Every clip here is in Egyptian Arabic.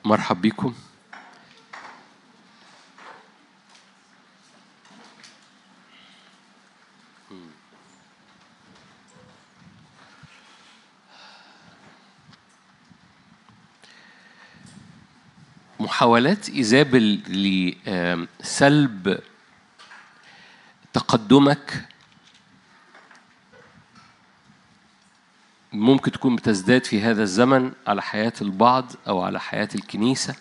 مرحب بكم محاولات إيزابل لسلب تقدمك ممكن تكون بتزداد في هذا الزمن على حياة البعض أو على حياة الكنيسة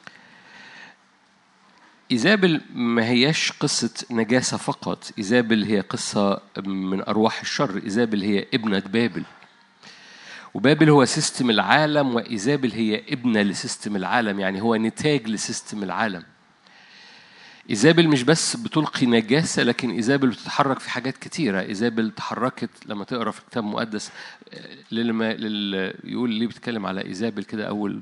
إيزابل ما هياش قصة نجاسة فقط إيزابل هي قصة من أرواح الشر إيزابل هي ابنة بابل وبابل هو سيستم العالم وإيزابل هي ابنة لسيستم العالم يعني هو نتاج لسيستم العالم إيزابل مش بس بتلقي نجاسة لكن إيزابل بتتحرك في حاجات كتيرة إيزابل تحركت لما تقرا في الكتاب المقدس لما لل... يقول ليه بيتكلم على إيزابل كده أول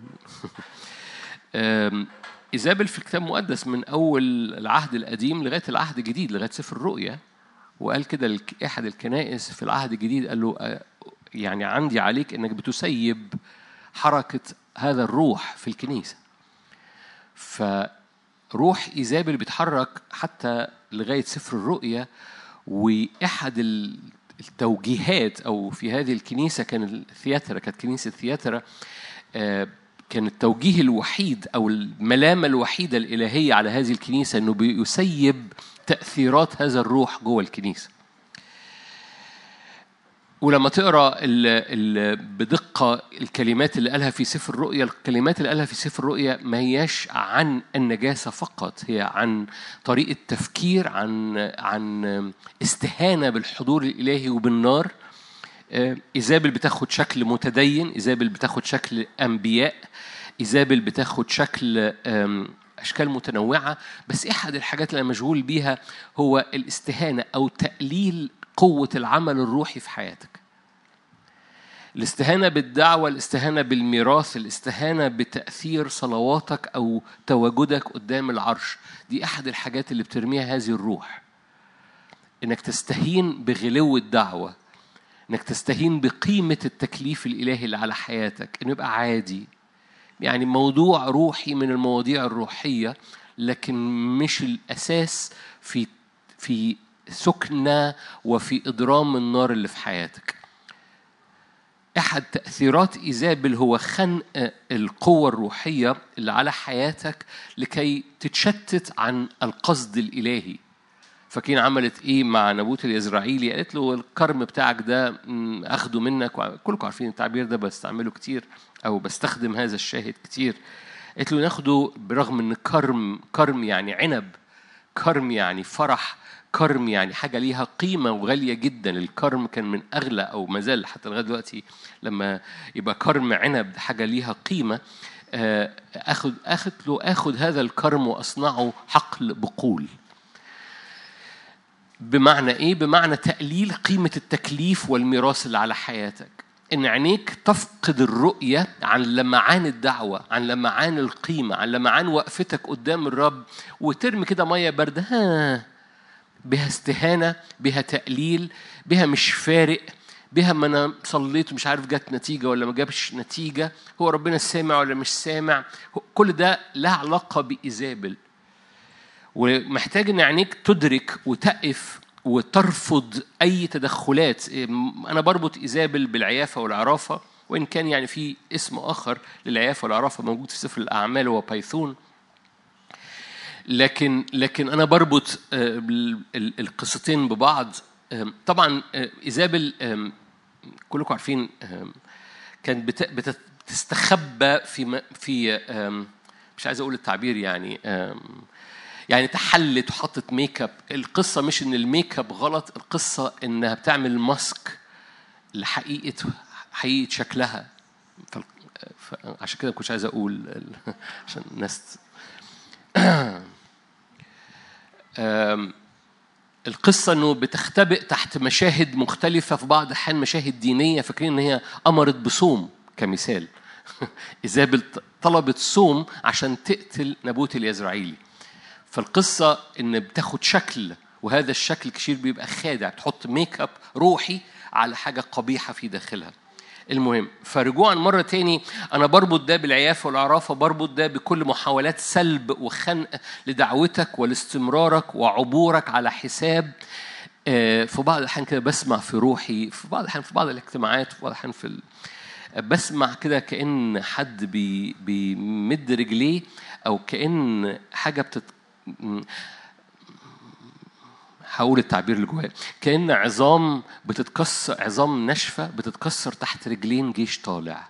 إيزابل في الكتاب المقدس من أول العهد القديم لغاية العهد الجديد لغاية سفر الرؤيا وقال كده أحد الكنائس في العهد الجديد قال له يعني عندي عليك انك بتسيب حركه هذا الروح في الكنيسه فروح ايزابل بيتحرك حتى لغايه سفر الرؤيا واحد التوجيهات او في هذه الكنيسه كان الثياترا كانت كنيسه ثياترا كان التوجيه الوحيد او الملامه الوحيده الالهيه على هذه الكنيسه انه بيسيب تاثيرات هذا الروح جوه الكنيسه ولما تقرا ال ال بدقه الكلمات اللي قالها في سفر الرؤيا الكلمات اللي قالها في سفر الرؤيا ما هياش عن النجاسه فقط هي عن طريقه تفكير عن عن استهانه بالحضور الالهي وبالنار ايزابل بتاخد شكل متدين ايزابل بتاخد شكل انبياء ايزابل بتاخد شكل اشكال متنوعه بس احد الحاجات اللي انا مشغول بيها هو الاستهانه او تقليل قوة العمل الروحي في حياتك الاستهانة بالدعوة الاستهانة بالميراث الاستهانة بتأثير صلواتك أو تواجدك قدام العرش دي أحد الحاجات اللي بترميها هذه الروح إنك تستهين بغلو الدعوة إنك تستهين بقيمة التكليف الإلهي اللي على حياتك إنه يبقى عادي يعني موضوع روحي من المواضيع الروحية لكن مش الأساس في في سكنة وفي إضرام النار اللي في حياتك أحد تأثيرات إيزابل هو خنق القوة الروحية اللي على حياتك لكي تتشتت عن القصد الإلهي فاكرين عملت ايه مع نبوت اليزرعيلي قالت له الكرم بتاعك ده اخده منك كلكم عارفين التعبير ده بستعمله كتير او بستخدم هذا الشاهد كتير قالت له ناخده برغم ان كرم كرم يعني عنب كرم يعني فرح كرم يعني حاجة ليها قيمة وغالية جدا الكرم كان من أغلى أو ما زال حتى لغاية دلوقتي لما يبقى كرم عنب حاجة ليها قيمة أخذ أخذ له أخذ هذا الكرم وأصنعه حقل بقول بمعنى إيه؟ بمعنى تقليل قيمة التكليف والميراث اللي على حياتك إن عينيك تفقد الرؤية عن لمعان الدعوة عن لمعان القيمة عن لمعان وقفتك قدام الرب وترمي كده مية باردة ها بها استهانة بها تقليل بها مش فارق بها ما انا صليت ومش عارف جت نتيجة ولا ما جابش نتيجة هو ربنا سامع ولا مش سامع كل ده له علاقة بإيزابل ومحتاج ان عينيك تدرك وتقف وترفض اي تدخلات انا بربط ايزابل بالعيافه والعرافه وان كان يعني في اسم اخر للعيافه والعرافه موجود في سفر الاعمال هو بايثون لكن لكن انا بربط القصتين ببعض طبعا ايزابل كلكم عارفين كانت بتستخبى في في مش عايز اقول التعبير يعني يعني تحلت وحطت ميك اب القصه مش ان الميك اب غلط القصه انها بتعمل ماسك لحقيقه حقيقه شكلها عشان كده ما كنتش عايز اقول عشان الناس القصة إنه بتختبئ تحت مشاهد مختلفة في بعض الأحيان مشاهد دينية فاكرين إن هي أمرت بصوم كمثال إيزابل طلبت صوم عشان تقتل نبوت اليزرعيلي فالقصة إن بتاخد شكل وهذا الشكل كثير بيبقى خادع تحط ميك اب روحي على حاجة قبيحة في داخلها المهم فرجوعا مرة تاني أنا بربط ده بالعيافة والعرافة بربط ده بكل محاولات سلب وخنق لدعوتك ولاستمرارك وعبورك على حساب آه، في بعض الأحيان كده بسمع في روحي في بعض الأحيان في بعض الاجتماعات في بعض الأحيان في ال... بسمع كده كأن حد بي بيمد رجليه أو كأن حاجة بتت هقول التعبير اللي جوايا كأن عظام بتتكسر عظام ناشفة بتتكسر تحت رجلين جيش طالع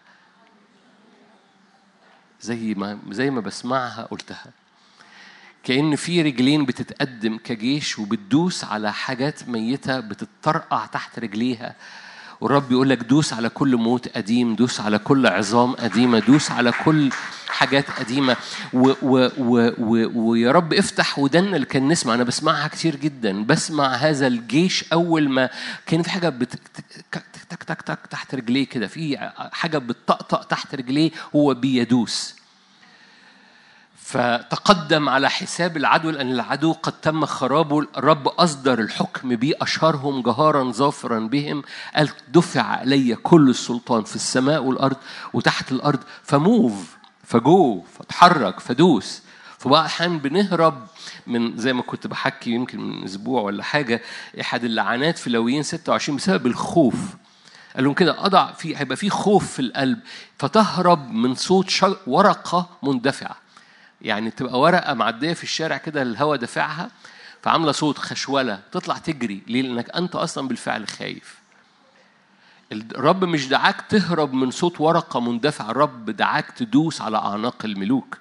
زي ما زي ما بسمعها قلتها كأن في رجلين بتتقدم كجيش وبتدوس على حاجات ميتة بتتطرقع تحت رجليها والرب يقول لك دوس على كل موت قديم دوس على كل عظام قديمة دوس على كل حاجات قديمة و و و و ويا رب افتح ودنا اللي كان نسمع أنا بسمعها كتير جدا بسمع هذا الجيش أول ما كان في حاجة بت تك تك تك تك تحت رجليه كده في حاجة بتطقطق تحت رجليه هو بيدوس فتقدم على حساب العدو لأن العدو قد تم خرابه الرب أصدر الحكم به أشهرهم جهارا ظافرا بهم قال دفع علي كل السلطان في السماء والأرض وتحت الأرض فموف فجو فتحرك فدوس فبقى أحيانا بنهرب من زي ما كنت بحكي يمكن من أسبوع ولا حاجة أحد اللعنات في لويين 26 بسبب الخوف قال لهم كده أضع في هيبقى في خوف في القلب فتهرب من صوت ورقة مندفعة يعني تبقى ورقه معديه في الشارع كده الهواء دافعها فعامله صوت خشوله تطلع تجري ليه لانك انت اصلا بالفعل خايف الرب مش دعاك تهرب من صوت ورقه مندفعه الرب دعاك تدوس على اعناق الملوك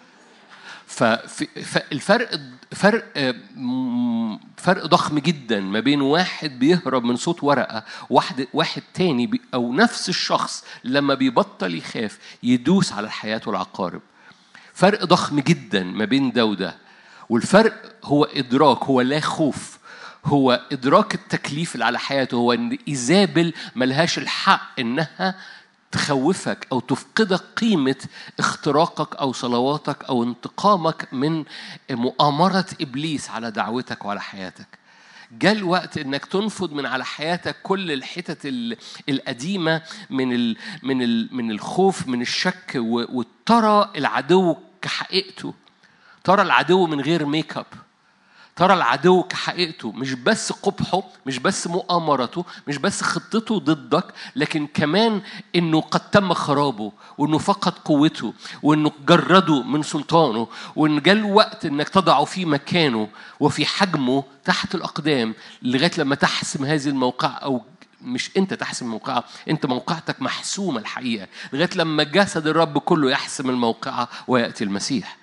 فالفرق فرق فرق ضخم جدا ما بين واحد بيهرب من صوت ورقه واحد واحد تاني او نفس الشخص لما بيبطل يخاف يدوس على الحياه والعقارب فرق ضخم جدا ما بين ده وده والفرق هو إدراك هو لا خوف هو إدراك التكليف اللي على حياته هو إن إيزابل ملهاش الحق إنها تخوفك أو تفقدك قيمة اختراقك أو صلواتك أو انتقامك من مؤامرة إبليس على دعوتك وعلى حياتك جاء الوقت انك تنفض من على حياتك كل الحتت القديمه من ال من ال من الخوف من الشك وترى العدو كحقيقته ترى العدو من غير ميك اب ترى العدو كحقيقته مش بس قبحه مش بس مؤامرته مش بس خطته ضدك لكن كمان انه قد تم خرابه وانه فقد قوته وانه جرده من سلطانه وان جاء الوقت انك تضعه في مكانه وفي حجمه تحت الاقدام لغايه لما تحسم هذه الموقع او مش انت تحسم موقعها انت موقعتك محسومه الحقيقه لغايه لما جسد الرب كله يحسم الموقعه وياتي المسيح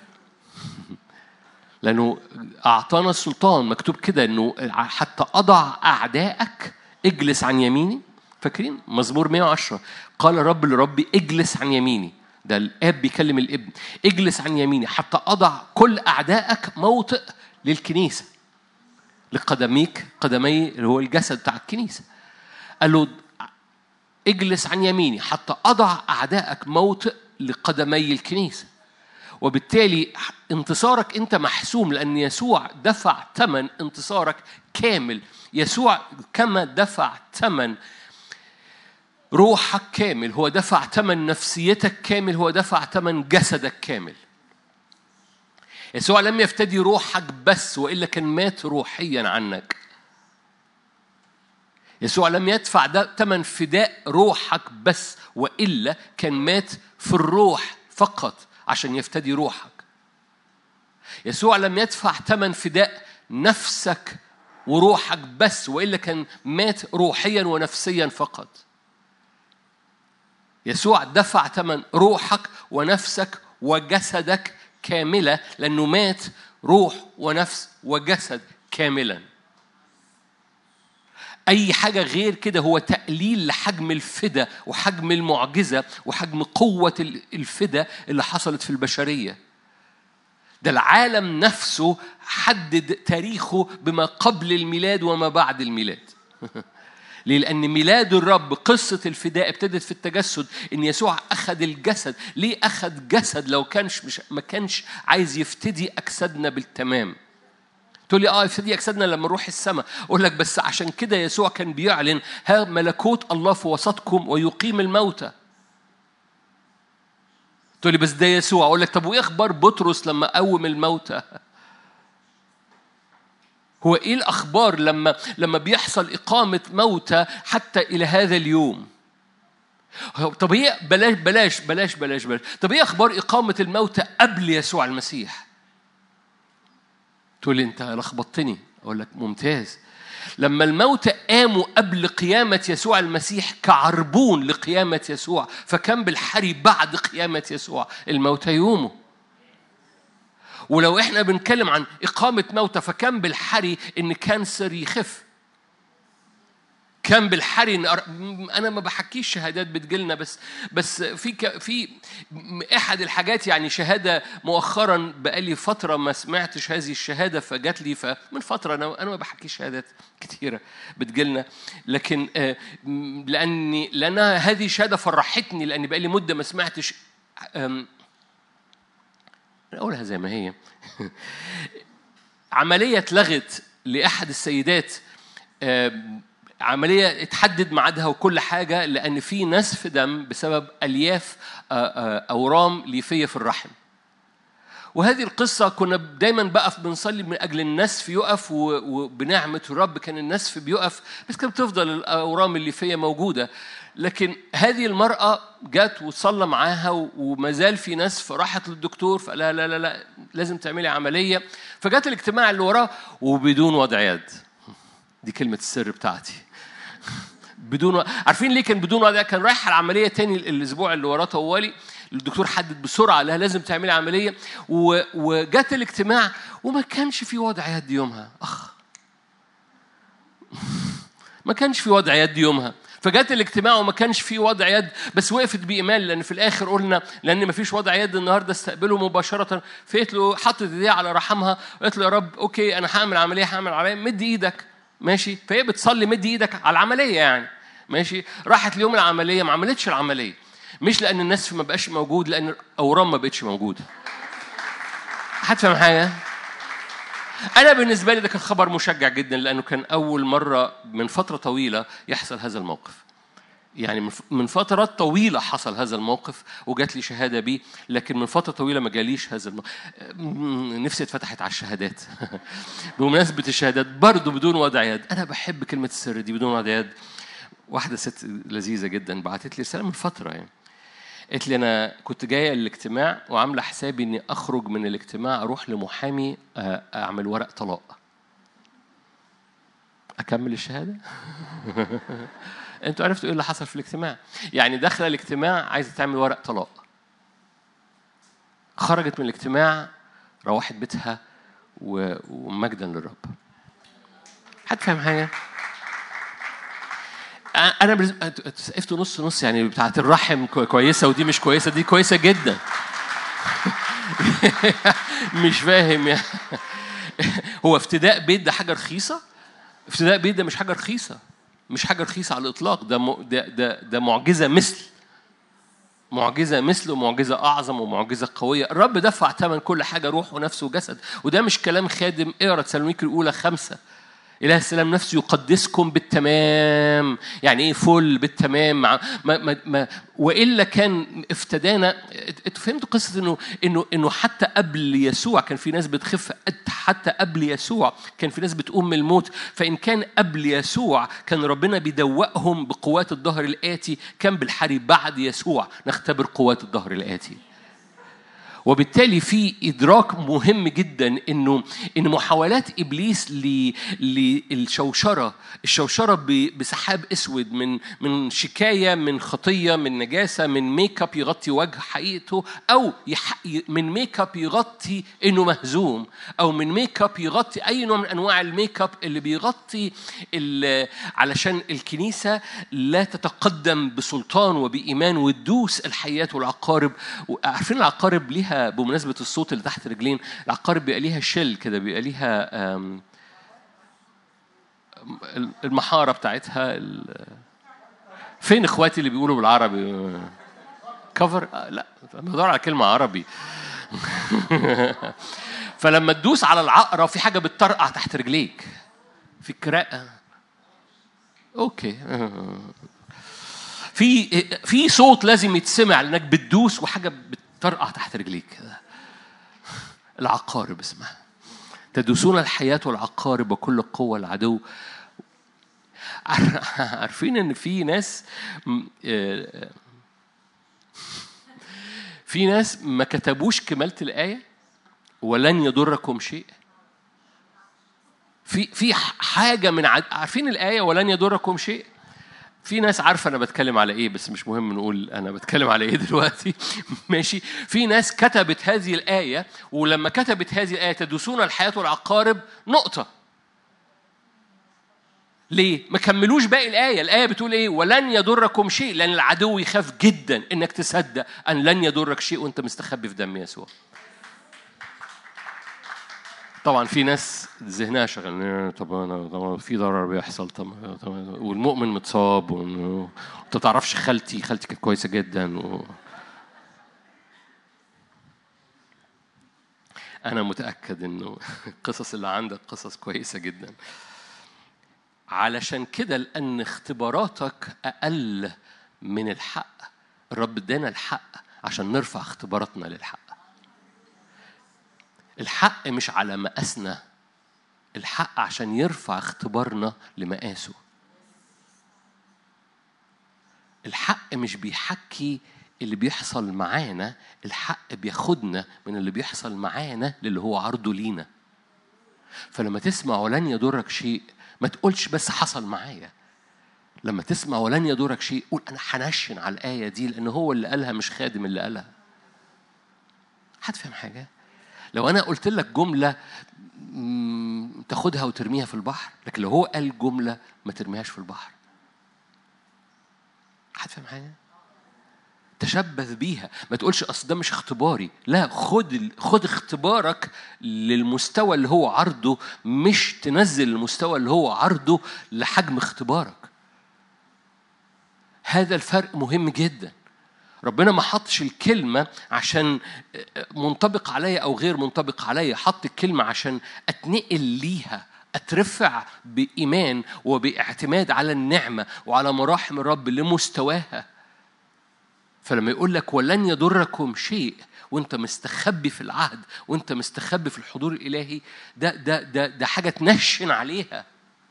لأنه أعطانا السلطان مكتوب كده إنه حتى أضع أعدائك اجلس عن يميني فاكرين مزمور 110 قال الرب لربي اجلس عن يميني ده الاب بيكلم الابن اجلس عن يميني حتى اضع كل اعدائك موطئ للكنيسه لقدميك قدمي اللي هو الجسد بتاع الكنيسه قال له اجلس عن يميني حتى اضع اعدائك موطئ لقدمي الكنيسه وبالتالي انتصارك انت محسوم لان يسوع دفع ثمن انتصارك كامل يسوع كما دفع ثمن روحك كامل هو دفع ثمن نفسيتك كامل هو دفع ثمن جسدك كامل يسوع لم يفتدي روحك بس والا كان مات روحيا عنك يسوع لم يدفع ده ثمن فداء روحك بس والا كان مات في الروح فقط عشان يفتدي روحك يسوع لم يدفع ثمن فداء نفسك وروحك بس والا كان مات روحيا ونفسيا فقط يسوع دفع ثمن روحك ونفسك وجسدك كاملة لأنه مات روح ونفس وجسد كاملا أي حاجة غير كده هو تقليل لحجم الفدا وحجم المعجزة وحجم قوة الفدا اللي حصلت في البشرية ده العالم نفسه حدد تاريخه بما قبل الميلاد وما بعد الميلاد ليه؟ لأن ميلاد الرب قصة الفداء ابتدت في التجسد إن يسوع أخذ الجسد، ليه أخذ جسد لو كانش مش ما كانش عايز يفتدي أجسادنا بالتمام؟ تقول لي اه افسدي اجسادنا لما نروح السماء اقول لك بس عشان كده يسوع كان بيعلن ها ملكوت الله في وسطكم ويقيم الموتى تقول لي بس ده يسوع اقول لك طب وايه اخبار بطرس لما قوم الموتى هو ايه الاخبار لما لما بيحصل اقامه موتى حتى الى هذا اليوم طب ايه بلاش بلاش بلاش بلاش بلاش طب ايه اخبار اقامه الموتى قبل يسوع المسيح تقول لي انت لخبطتني اقول لك ممتاز لما الموتى قاموا قبل قيامة يسوع المسيح كعربون لقيامة يسوع فكان بالحري بعد قيامة يسوع الموتى يومه ولو احنا بنتكلم عن إقامة موتى فكان بالحري إن كانسر يخف كان بالحري إن انا ما بحكيش شهادات بتجيلنا بس بس في في احد الحاجات يعني شهاده مؤخرا بقالي فتره ما سمعتش هذه الشهاده فجات لي فمن فتره انا انا ما بحكيش شهادات كتيره بتجيلنا لكن لاني لانها هذه شهاده فرحتني لاني بقالي مده ما سمعتش اقولها زي ما هي عمليه اتلغت لاحد السيدات عملية اتحدد ميعادها وكل حاجة لأن في نسف دم بسبب ألياف أورام ليفية في الرحم. وهذه القصة كنا دايما بقف بنصلي من أجل النسف يقف وبنعمة الرب كان النسف بيقف بس كانت بتفضل الأورام الليفية موجودة لكن هذه المرأة جت وصلى معاها وما زال في نسف راحت للدكتور فقال لا لا لا لا لازم تعملي عملية فجت الاجتماع اللي وراه وبدون وضع يد دي كلمة السر بتاعتي بدون عارفين ليه كان بدون وضع كان رايح على العمليه تاني الاسبوع اللي وراه طوالي الدكتور حدد بسرعه لها لازم تعملي عمليه و... وجت الاجتماع وما كانش في وضع يد يومها اخ ما كانش في وضع يد يومها فجت الاجتماع وما كانش في وضع يد بس وقفت بايمان لان في الاخر قلنا لان ما فيش وضع يد النهارده استقبله مباشره فقلت له حطت ايديها على رحمها وقالت له يا رب اوكي انا هعمل عمليه هعمل عمليه مد ايدك ماشي فهي بتصلي مد ايدك على العمليه يعني ماشي راحت اليوم العمليه ما عملتش العمليه مش لان النسف ما بقاش موجود لان الاورام ما بقتش موجوده حد فاهم حاجه انا بالنسبه لي ده كان خبر مشجع جدا لانه كان اول مره من فتره طويله يحصل هذا الموقف يعني من فترات طويلة حصل هذا الموقف وجات لي شهادة بيه لكن من فترة طويلة ما جاليش هذا الموقف نفسي اتفتحت على الشهادات بمناسبة الشهادات برضو بدون وضع يد أنا بحب كلمة السر دي بدون وضع يد واحدة ست لذيذة جدا بعتت لي رسالة من فترة يعني قالت لي أنا كنت جاية الاجتماع وعاملة حسابي إني أخرج من الاجتماع أروح لمحامي أعمل ورق طلاق أكمل الشهادة؟ انتوا عرفتوا ايه اللي حصل في الاجتماع يعني داخله الاجتماع عايزه تعمل ورق طلاق خرجت من الاجتماع روحت بيتها ومجدا للرب حد فاهم حاجه انا سقفت نص نص يعني بتاعت الرحم كويسه ودي مش كويسه دي كويسه جدا مش فاهم يعني هو افتداء بيت ده حاجه رخيصه افتداء بيت ده مش حاجه رخيصه مش حاجة رخيصة على الإطلاق ده م... ده ده ده معجزة مثل معجزة مثل ومعجزة أعظم ومعجزة قوية الرب دفع ثمن كل حاجة روح ونفس وجسد وده مش كلام خادم اقرا تسالونيك الأولى خمسة إله السلام نفسه يقدسكم بالتمام يعني إيه فل بالتمام ما ما ما وإلا كان افتدانا انتوا فهمتوا قصة إنه إنه إنه حتى قبل يسوع كان في ناس بتخف حتى قبل يسوع كان في ناس بتقوم من الموت فإن كان قبل يسوع كان ربنا بيدوقهم بقوات الظهر الآتي كان بالحري بعد يسوع نختبر قوات الظهر الآتي وبالتالي في ادراك مهم جدا انه ان محاولات ابليس للشوشره الشوشره بسحاب اسود من من شكايه من خطيه من نجاسه من ميك اب يغطي وجه حقيقته او من ميك اب يغطي انه مهزوم او من ميك اب يغطي اي نوع من انواع الميك اب اللي بيغطي علشان الكنيسه لا تتقدم بسلطان وبايمان وتدوس الحيات والعقارب عارفين العقارب ليها بمناسبة الصوت اللي تحت رجلين العقارب بيبقى ليها شل كده بيبقى ليها المحارة بتاعتها فين اخواتي اللي بيقولوا بالعربي كفر لا بدور على كلمة عربي فلما تدوس على العقرب في حاجه بتطرقع تحت رجليك في كراءه اوكي في في صوت لازم يتسمع لانك بتدوس وحاجه بتطرقع تحت رجليك العقارب اسمها تدوسون الحياة والعقارب وكل قوة العدو عارفين ان في ناس آه، في ناس ما كتبوش كمالة الآية ولن يضركم شيء في في حاجة من عارفين الآية ولن يضركم شيء في ناس عارفه انا بتكلم على ايه بس مش مهم نقول انا بتكلم على ايه دلوقتي ماشي في ناس كتبت هذه الايه ولما كتبت هذه الايه تدوسون الحياه والعقارب نقطه ليه؟ ما كملوش باقي الآية، الآية بتقول إيه؟ ولن يضركم شيء لأن العدو يخاف جدا إنك تصدق أن لن يضرك شيء وأنت مستخبي في دم يسوع. طبعا في ناس ذهنها شغال طب انا طبعا في ضرر بيحصل طب والمؤمن متصاب وانت ما تعرفش خالتي خالتي كانت كويسه جدا و... انا متاكد انه القصص اللي عندك قصص كويسه جدا علشان كده لان اختباراتك اقل من الحق الرب ادانا الحق عشان نرفع اختباراتنا للحق الحق مش على مقاسنا الحق عشان يرفع اختبارنا لمقاسه الحق مش بيحكي اللي بيحصل معانا الحق بياخدنا من اللي بيحصل معانا للي هو عرضه لينا فلما تسمع ولن يضرك شيء ما تقولش بس حصل معايا لما تسمع ولن يضرك شيء قول انا هنشن على الايه دي لان هو اللي قالها مش خادم اللي قالها حد فاهم حاجه لو أنا قلت لك جملة تاخدها وترميها في البحر لكن لو هو قال جملة ما ترميهاش في البحر حد فاهم حاجة؟ تشبث بيها ما تقولش اصل ده مش اختباري لا خد خد اختبارك للمستوى اللي هو عرضه مش تنزل المستوى اللي هو عرضه لحجم اختبارك هذا الفرق مهم جدا ربنا ما حطش الكلمة عشان منطبق عليا أو غير منطبق عليا حط الكلمة عشان أتنقل ليها أترفع بإيمان وباعتماد على النعمة وعلى مراحم الرب لمستواها فلما يقول لك ولن يضركم شيء وانت مستخبي في العهد وانت مستخبي في الحضور الالهي ده ده ده ده حاجه تنشن عليها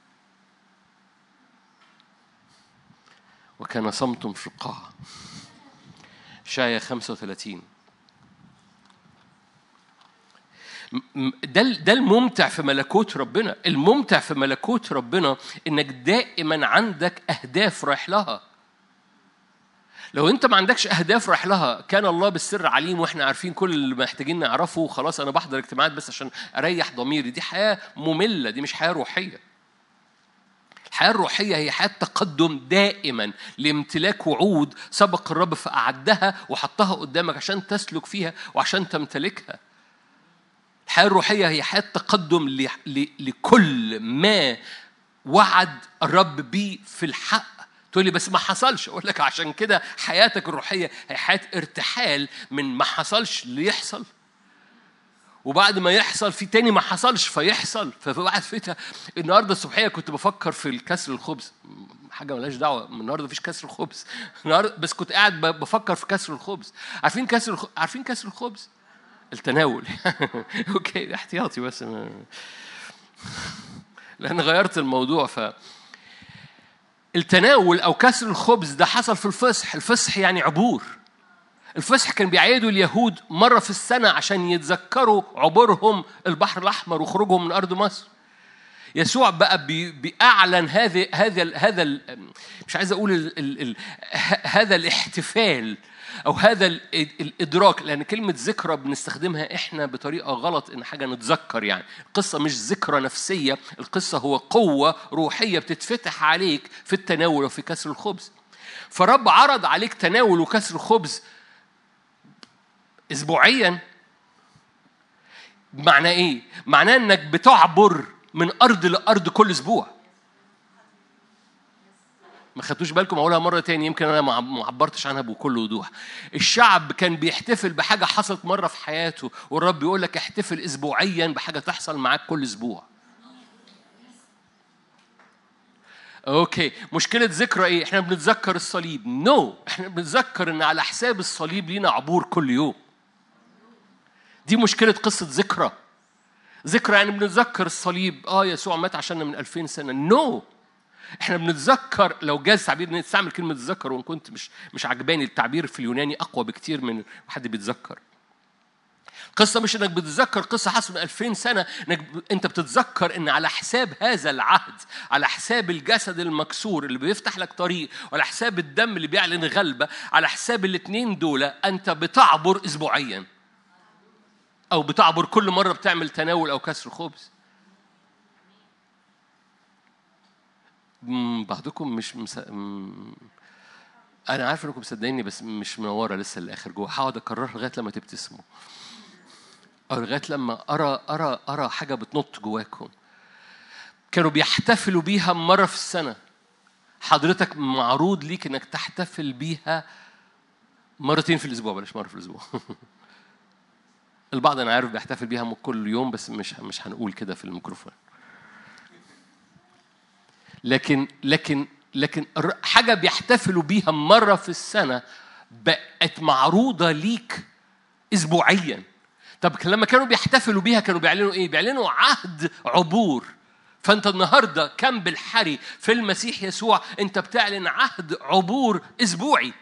وكان صمت في القاعه شاية 35 ده ده الممتع في ملكوت ربنا الممتع في ملكوت ربنا انك دائما عندك اهداف رايح لها لو انت ما عندكش اهداف رايح لها كان الله بالسر عليم واحنا عارفين كل اللي محتاجين نعرفه خلاص انا بحضر اجتماعات بس عشان اريح ضميري دي حياه ممله دي مش حياه روحيه الحياة الروحية هي حياة تقدم دائما لامتلاك وعود سبق الرب فأعدها وحطها قدامك عشان تسلك فيها وعشان تمتلكها الحياة الروحية هي حياة تقدم لكل ما وعد الرب بيه في الحق تقول لي بس ما حصلش اقول لك عشان كده حياتك الروحيه هي حياه ارتحال من ما حصلش ليحصل وبعد ما يحصل في تاني ما حصلش فيحصل فبعد فتها النهارده الصبحيه كنت بفكر في الكسر الخبز حاجه ملهاش دعوه النهارده مفيش كسر الخبز النهارده بس كنت قاعد بفكر في كسر الخبز عارفين كسر الخبز عارفين كسر الخبز التناول اوكي احتياطي بس ما... لان غيرت الموضوع ف التناول او كسر الخبز ده حصل في الفصح الفصح يعني عبور الفصح كان بيعيدوا اليهود مرة في السنة عشان يتذكروا عبورهم البحر الأحمر وخروجهم من أرض مصر يسوع بقى بيعلن هذا هذا هذا مش عايز اقول ال ال ال هذا الاحتفال او هذا الادراك لان كلمه ذكرى بنستخدمها احنا بطريقه غلط ان حاجه نتذكر يعني القصه مش ذكرى نفسيه القصه هو قوه روحيه بتتفتح عليك في التناول وفي كسر الخبز فرب عرض عليك تناول وكسر خبز اسبوعيا معناه ايه معناه انك بتعبر من ارض لارض كل اسبوع ما خدتوش بالكم اقولها مره تاني يمكن انا ما عبرتش عنها بكل وضوح الشعب كان بيحتفل بحاجه حصلت مره في حياته والرب بيقول لك احتفل اسبوعيا بحاجه تحصل معاك كل اسبوع اوكي مشكله ذكرى ايه احنا بنتذكر الصليب نو no. احنا بنتذكر ان على حساب الصليب لينا عبور كل يوم دي مشكله قصه ذكرى ذكرى يعني بنتذكر الصليب اه يسوع مات عشاننا من 2000 سنه نو no. احنا بنتذكر لو جاز تعبير نستعمل كلمه تذكر وان كنت مش مش عجباني التعبير في اليوناني اقوى بكتير من حد بيتذكر قصة مش انك بتتذكر قصة حصلت من 2000 سنة انك انت بتتذكر ان على حساب هذا العهد على حساب الجسد المكسور اللي بيفتح لك طريق وعلى حساب الدم اللي بيعلن غلبة على حساب الاثنين دول انت بتعبر اسبوعيا او بتعبر كل مرة بتعمل تناول او كسر خبز بعضكم مش مس... انا عارف انكم مصدقيني بس مش منوره لسه الاخر جوه هقعد اكررها لغايه لما تبتسموا او لغايه لما ارى ارى ارى حاجه بتنط جواكم كانوا بيحتفلوا بيها مره في السنه حضرتك معروض ليك انك تحتفل بيها مرتين في الاسبوع بلاش مره في الاسبوع البعض انا عارف بيحتفل بيها كل يوم بس مش مش هنقول كده في الميكروفون لكن لكن لكن حاجة بيحتفلوا بيها مرة في السنة بقت معروضة ليك أسبوعيا طب لما كانوا بيحتفلوا بيها كانوا بيعلنوا إيه؟ بيعلنوا عهد عبور فأنت النهاردة كم بالحري في المسيح يسوع أنت بتعلن عهد عبور أسبوعي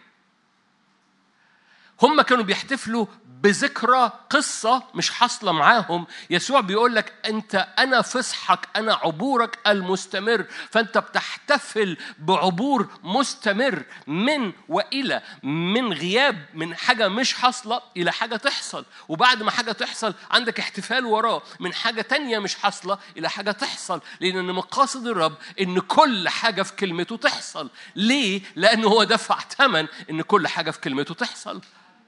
هم كانوا بيحتفلوا بذكرى قصة مش حاصلة معاهم يسوع بيقول لك أنت أنا فصحك أنا عبورك المستمر فأنت بتحتفل بعبور مستمر من وإلى من غياب من حاجة مش حاصلة إلى حاجة تحصل وبعد ما حاجة تحصل عندك احتفال وراه من حاجة تانية مش حاصلة إلى حاجة تحصل لأن مقاصد الرب إن كل حاجة في كلمته تحصل ليه؟ لأنه هو دفع ثمن إن كل حاجة في كلمته تحصل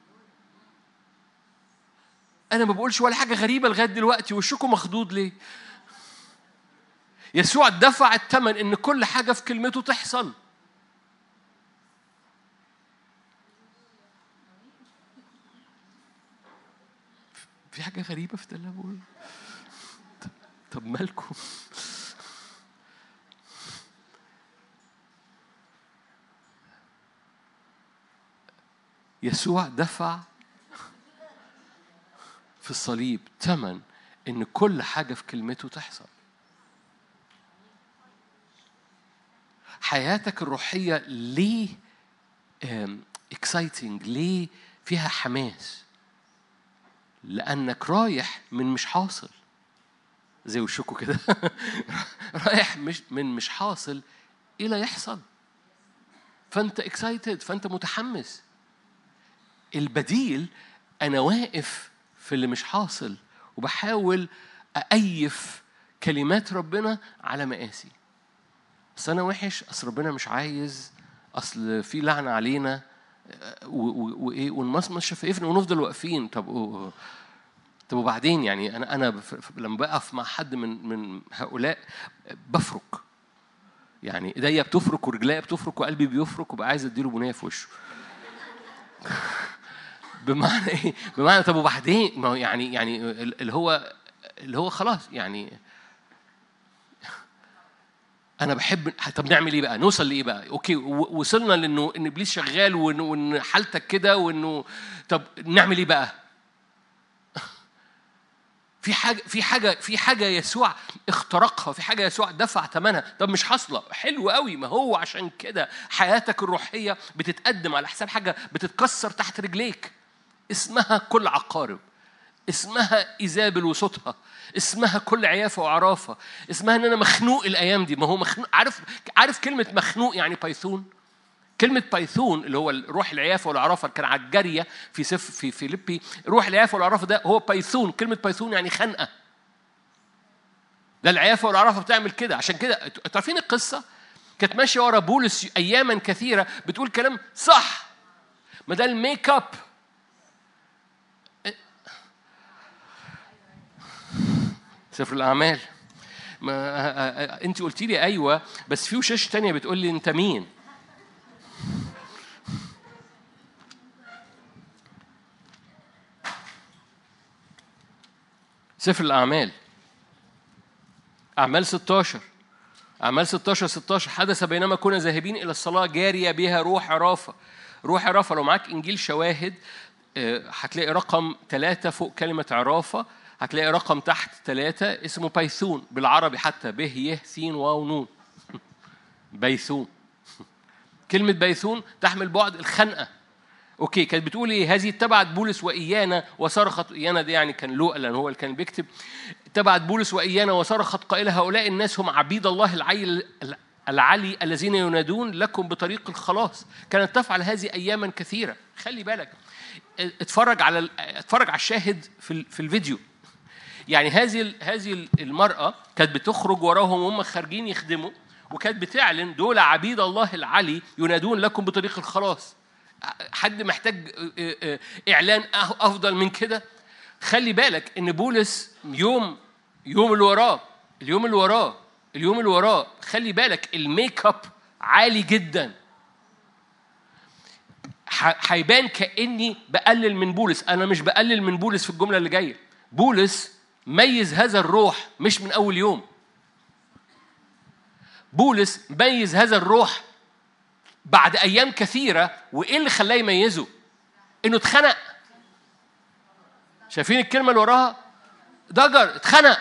أنا ما بقولش ولا حاجة غريبة لغاية دلوقتي وشكم مخضوض ليه؟ يسوع دفع الثمن إن كل حاجة في كلمته تحصل. في حاجة غريبة في اللي بقول طب مالكم؟ يسوع دفع في الصليب ثمن ان كل حاجه في كلمته تحصل حياتك الروحيه ليه اكسايتنج ليه فيها حماس لانك رايح من مش حاصل زي وشكوا كده رايح مش من مش حاصل الى يحصل فانت اكسايتد فانت متحمس البديل انا واقف في اللي مش حاصل وبحاول أأيف كلمات ربنا على مقاسي بس أنا وحش أصل ربنا مش عايز أصل في لعنة علينا وإيه ونمصمص شفايفنا ونفضل واقفين طب طب وبعدين يعني أنا أنا لما بقف مع حد من من هؤلاء بفرك يعني ايديا بتفرك ورجليا بتفرك وقلبي بيفرك وبقى عايز اديله بنيه في وشه بمعنى ايه؟ بمعنى طب وبعدين ما هو يعني يعني اللي هو اللي هو خلاص يعني انا بحب طب نعمل ايه بقى؟ نوصل لايه بقى؟ اوكي وصلنا لانه ان ابليس شغال وان حالتك كده وانه طب نعمل ايه بقى؟ في حاجة في حاجة في حاجة يسوع اخترقها، في حاجة يسوع دفع ثمنها، طب مش حاصلة، حلو قوي ما هو عشان كده حياتك الروحية بتتقدم على حساب حاجة بتتكسر تحت رجليك. اسمها كل عقارب اسمها ايزابل وصوتها اسمها كل عيافه وعرافه اسمها ان انا مخنوق الايام دي ما هو مخنوق عارف عارف كلمه مخنوق يعني بايثون كلمة بايثون اللي هو روح العيافة والعرافة كان على الجارية في سف في فيليبي روح العيافة والعرافة ده هو بايثون كلمة بايثون يعني خنقة ده العيافة والعرافة بتعمل كده عشان كده عارفين القصة كانت ماشية ورا بولس أياما كثيرة بتقول كلام صح ما ده الميك اب سفر الأعمال ما أنت قلتي لي أيوه بس في وشاش تانية بتقول لي أنت مين؟ سفر الأعمال أعمال 16 أعمال 16 16 حدث بينما كنا ذاهبين إلى الصلاة جارية بها روح عرافة روح عرافة لو معاك إنجيل شواهد آه، هتلاقي رقم ثلاثة فوق كلمة عرافة هتلاقي رقم تحت ثلاثة اسمه بيثون بالعربي حتى به يه سين واو نون بيثون كلمة بيثون تحمل بعد الخنقة اوكي كانت بتقول ايه هذه اتبعت بولس وايانا وصرخت ايانا دي يعني كان لوقا لان هو اللي كان بيكتب اتبعت بولس وايانا وصرخت قائله هؤلاء الناس هم عبيد الله العي العلي الذين ينادون لكم بطريق الخلاص كانت تفعل هذه اياما كثيره خلي بالك اتفرج على اتفرج على الشاهد في في الفيديو يعني هذه هذه المراه كانت بتخرج وراهم وهم خارجين يخدموا وكانت بتعلن دول عبيد الله العلي ينادون لكم بطريق الخلاص حد محتاج آه، آه، اعلان افضل من كده خلي بالك ان بولس يوم يوم اللي وراه اليوم اللي وراه اليوم اللي وراه خلي بالك الميك اب عالي جدا هيبان كاني بقلل من بولس انا مش بقلل من بولس في الجمله اللي جايه بولس ميز هذا الروح مش من اول يوم بولس ميز هذا الروح بعد ايام كثيره وايه اللي خلاه يميزه انه اتخنق شايفين الكلمه اللي وراها ضجر اتخنق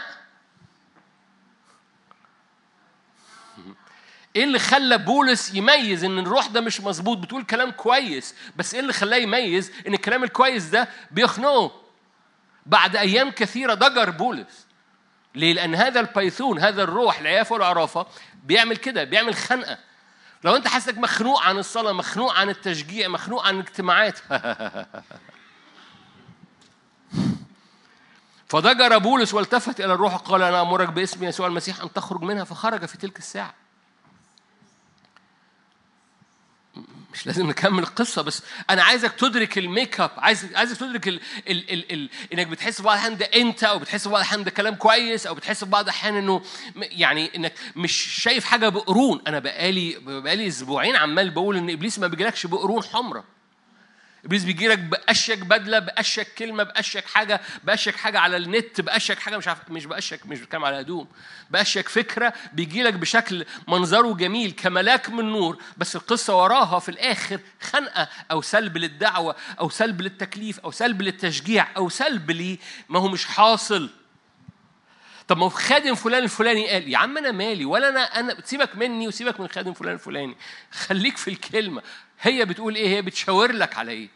ايه اللي خلى بولس يميز ان الروح ده مش مظبوط بتقول كلام كويس بس ايه اللي خلاه يميز ان الكلام الكويس ده بيخنقه بعد ايام كثيره ضجر بولس ليه لان هذا البيثون هذا الروح العيافه والعرافه بيعمل كده بيعمل خنقه لو انت حاسسك مخنوق عن الصلاه مخنوق عن التشجيع مخنوق عن الاجتماعات فضجر بولس والتفت الى الروح وقال انا امرك باسم يسوع المسيح ان تخرج منها فخرج في تلك الساعه مش لازم نكمل القصة بس أنا عايزك تدرك الميك اب عايز عايزك تدرك ال ال ال ال إنك بتحس في بعض الأحيان ده أنت أو بتحس في بعض الأحيان ده كلام كويس أو بتحس في بعض الأحيان إنه يعني إنك مش شايف حاجة بقرون أنا بقالي بقالي أسبوعين عمال بقول إن إبليس ما بيجيلكش بقرون حمراء ابليس بيجي لك باشك بدله باشك كلمه باشك حاجه باشك حاجه على النت باشك حاجه مش عارف مش باشك مش بتكلم على هدوم باشك فكره بيجي لك بشكل منظره جميل كملاك من نور بس القصه وراها في الاخر خنقه او سلب للدعوه او سلب للتكليف او سلب للتشجيع او سلب لي ما هو مش حاصل طب ما هو خادم فلان الفلاني قال يا عم انا مالي ولا انا انا سيبك مني وسيبك من خادم فلان الفلاني خليك في الكلمه هي بتقول ايه هي بتشاور لك على ايه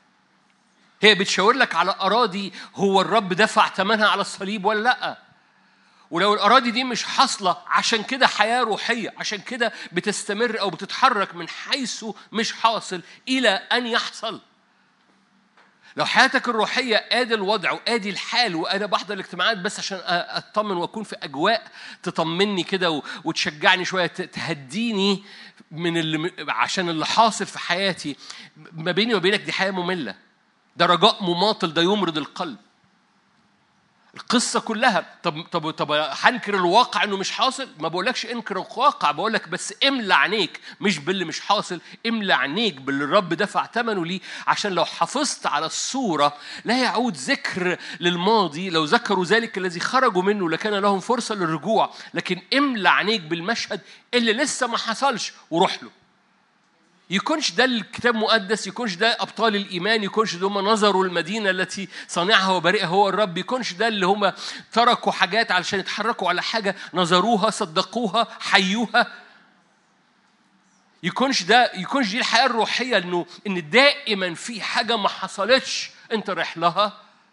هي بتشاور لك على اراضي هو الرب دفع ثمنها على الصليب ولا لا ولو الاراضي دي مش حاصله عشان كده حياه روحيه عشان كده بتستمر او بتتحرك من حيث مش حاصل الى ان يحصل لو حياتك الروحية آدي الوضع وآدي الحال وأنا بحضر الاجتماعات بس عشان أطمن وأكون في أجواء تطمني كده وتشجعني شوية تهديني من اللي عشان اللي حاصل في حياتي ما بيني وبينك دي حياة مملة ده رجاء مماطل ده يمرض القلب القصة كلها طب طب طب هنكر الواقع انه مش حاصل ما بقولكش انكر الواقع بقولك بس املى عينيك مش باللي مش حاصل املى عينيك باللي الرب دفع ثمنه ليه عشان لو حافظت على الصورة لا يعود ذكر للماضي لو ذكروا ذلك الذي خرجوا منه لكان لهم فرصة للرجوع لكن املى عينيك بالمشهد اللي لسه ما حصلش وروح له يكونش ده الكتاب مقدس يكونش ده أبطال الإيمان يكونش ده هم نظروا المدينة التي صانعها وبارئها هو الرب يكونش ده اللي هم تركوا حاجات علشان يتحركوا على حاجة نظروها صدقوها حيوها يكونش ده يكونش دي الحياة الروحية إنه إن دائما في حاجة ما حصلتش أنت رايح لها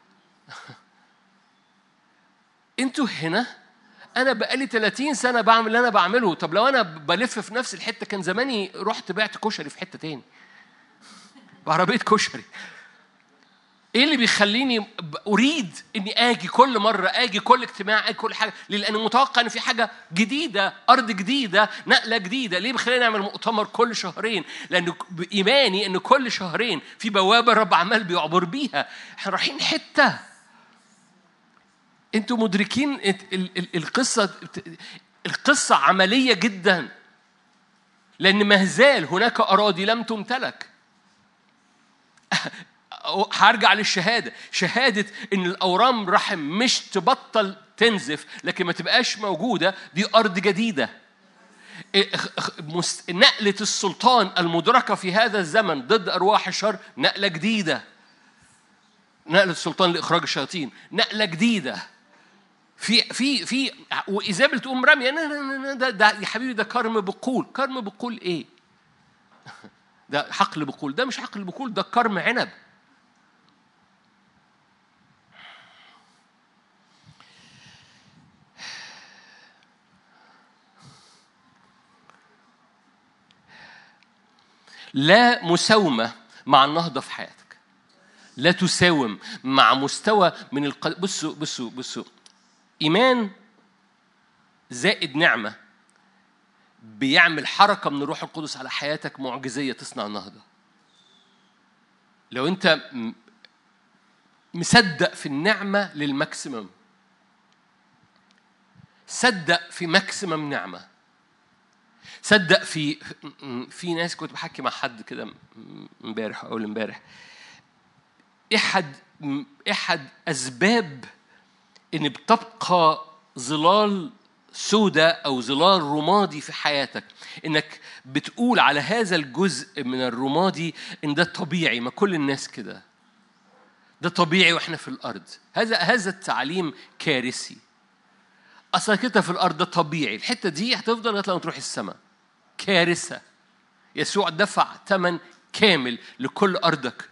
أنتوا هنا انا بقالي 30 سنه بعمل اللي انا بعمله طب لو انا بلف في نفس الحته كان زماني رحت بعت كشري في حته تاني بعربيه كشري ايه اللي بيخليني اريد اني اجي كل مره اجي كل اجتماع اجي كل حاجه لان متوقع ان في حاجه جديده ارض جديده نقله جديده ليه بيخليني نعمل مؤتمر كل شهرين لان بايماني ان كل شهرين في بوابه الرب عمال بيعبر بيها احنا رايحين حته انتوا مدركين القصه القصه عمليه جدا لان ما زال هناك اراضي لم تمتلك هرجع للشهاده شهاده ان الاورام رحم مش تبطل تنزف لكن ما تبقاش موجوده دي ارض جديده نقلة السلطان المدركة في هذا الزمن ضد أرواح الشر نقلة جديدة نقلة السلطان لإخراج الشياطين نقلة جديدة في في في وإيزابل تقوم رامية ده, ده يا حبيبي ده كرم بقول كرم بقول إيه؟ ده حقل بقول ده مش حقل بقول ده كرم عنب لا مساومة مع النهضة في حياتك لا تساوم مع مستوى من القد... بصوا بصوا بصوا إيمان زائد نعمة بيعمل حركة من الروح القدس على حياتك معجزية تصنع النهضة لو أنت مصدق في النعمة للماكسيمم صدق في ماكسيمم نعمة صدق في في ناس كنت بحكي مع حد كده امبارح اول امبارح احد احد اسباب ان بتبقى ظلال سوداء او ظلال رمادي في حياتك انك بتقول على هذا الجزء من الرمادي ان ده طبيعي ما كل الناس كده ده طبيعي واحنا في الارض هذا هذا التعليم كارثي اصلا كده في الارض ده طبيعي الحته دي هتفضل لغايه لما تروح السماء كارثة يسوع دفع ثمن كامل لكل أرضك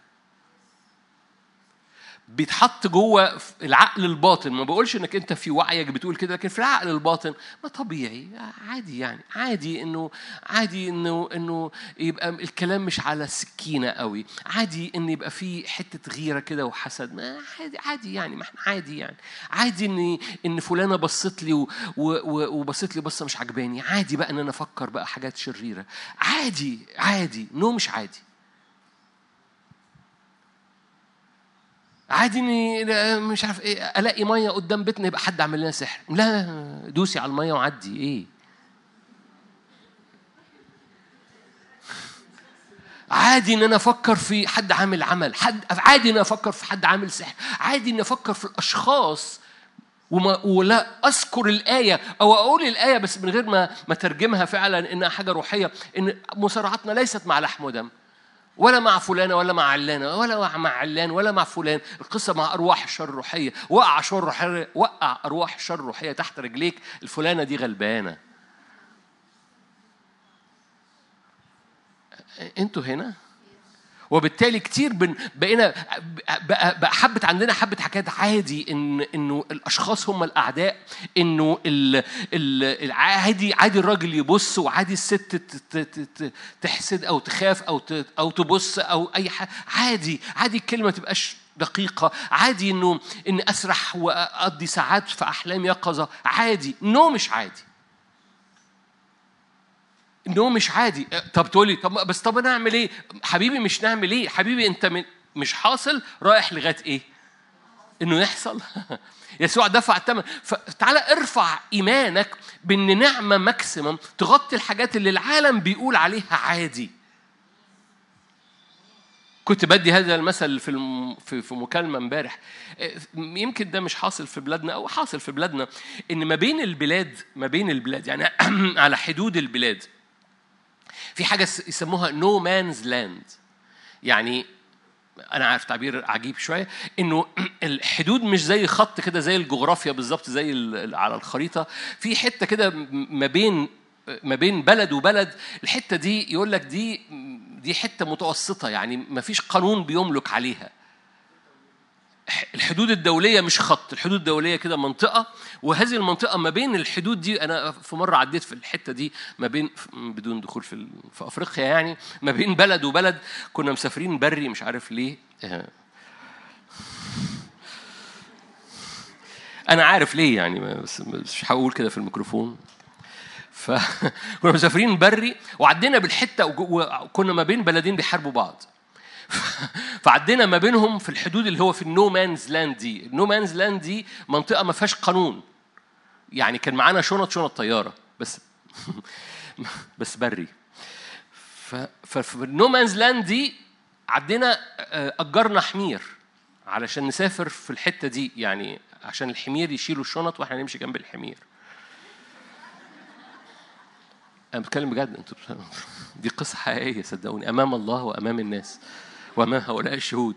بيتحط جوه العقل الباطن ما بقولش انك انت في وعيك بتقول كده لكن في العقل الباطن ما طبيعي عادي يعني عادي انه عادي انه انه يبقى الكلام مش على سكينه قوي عادي ان يبقى في حته غيره كده وحسد ما عادي عادي يعني ما احنا عادي يعني عادي ان ان فلانه بصت لي وبصت لي بصه مش عجباني عادي بقى ان انا افكر بقى حاجات شريره عادي عادي نو مش عادي عادي اني مش عارف ايه الاقي ميه قدام بيتنا يبقى حد عمل لنا سحر لا دوسي على الميه وعدي ايه عادي ان انا افكر في حد عامل عمل حد عادي ان انا افكر في حد عامل سحر عادي ان افكر في الاشخاص وما ولا اذكر الايه او اقول الايه بس من غير ما ما ترجمها فعلا انها حاجه روحيه ان مصارعتنا ليست مع لحم ودم ولا مع فلانة ولا مع علانة ولا مع علان ولا مع فلان القصة مع أرواح الشر الروحية وقع شر روحية وقع أرواح الشر الروحية تحت رجليك الفلانة دي غلبانة انتوا هنا وبالتالي كتير بن بقينا بقى حبة عندنا حبة حكايات عادي ان انه الاشخاص هم الاعداء انه ال ال عادي عادي الراجل يبص وعادي الست تحسد او تخاف او او تبص او اي حاجه عادي عادي الكلمه تبقاش دقيقة عادي انه اني اسرح واقضي ساعات في احلام يقظة عادي نو مش عادي ان مش عادي طب تقولي طب بس طب انا اعمل ايه حبيبي مش نعمل ايه حبيبي انت من مش حاصل رايح لغايه ايه انه يحصل يسوع دفع الثمن فتعالى ارفع ايمانك بان نعمه ماكسيمم تغطي الحاجات اللي العالم بيقول عليها عادي كنت بدي هذا المثل في الم... في في مكالمه امبارح يمكن ده مش حاصل في بلادنا او حاصل في بلادنا ان ما بين البلاد ما بين البلاد يعني على حدود البلاد في حاجة يسموها نو مانز لاند يعني أنا عارف تعبير عجيب شوية إنه الحدود مش زي خط كده زي الجغرافيا بالظبط زي على الخريطة في حتة كده ما بين ما بين بلد وبلد الحتة دي يقول لك دي دي حتة متوسطة يعني ما فيش قانون بيملك عليها الحدود الدوليه مش خط الحدود الدوليه كده منطقه وهذه المنطقه ما بين الحدود دي انا في مره عديت في الحته دي ما بين بدون دخول في في افريقيا يعني ما بين بلد وبلد كنا مسافرين بري مش عارف ليه انا عارف ليه يعني بس مش هقول كده في الميكروفون فكنا مسافرين بري وعدينا بالحته وكنا ما بين بلدين بيحاربوا بعض فعدينا ما بينهم في الحدود اللي هو في النو مانز لاند دي النو مانز لاند دي منطقه ما فيهاش قانون يعني كان معانا شنط شنط طياره بس بس بري ففي النو مانز لاند دي عدينا آه، اجرنا حمير علشان نسافر في الحته دي يعني عشان الحمير يشيلوا الشنط واحنا نمشي جنب الحمير انا بتكلم بجد انتوا دي قصه حقيقيه صدقوني امام الله وامام الناس وامام هؤلاء الشهود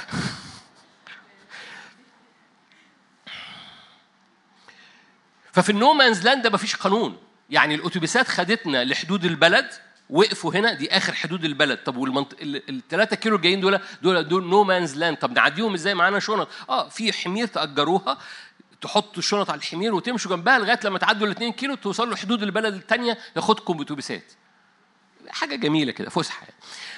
ففي النو مانز لاند مفيش قانون يعني الاتوبيسات خدتنا لحدود البلد وقفوا هنا دي اخر حدود البلد طب والمنطقه الثلاثة كيلو الجايين دول دول دول نو مانز لاند طب نعديهم ازاي معانا شنط اه في حمير تاجروها تحطوا الشنط على الحمير وتمشوا جنبها لغايه لما تعدوا ال 2 كيلو توصلوا لحدود البلد الثانيه ياخدكم باتوبيسات حاجه جميله كده فسحه يعني.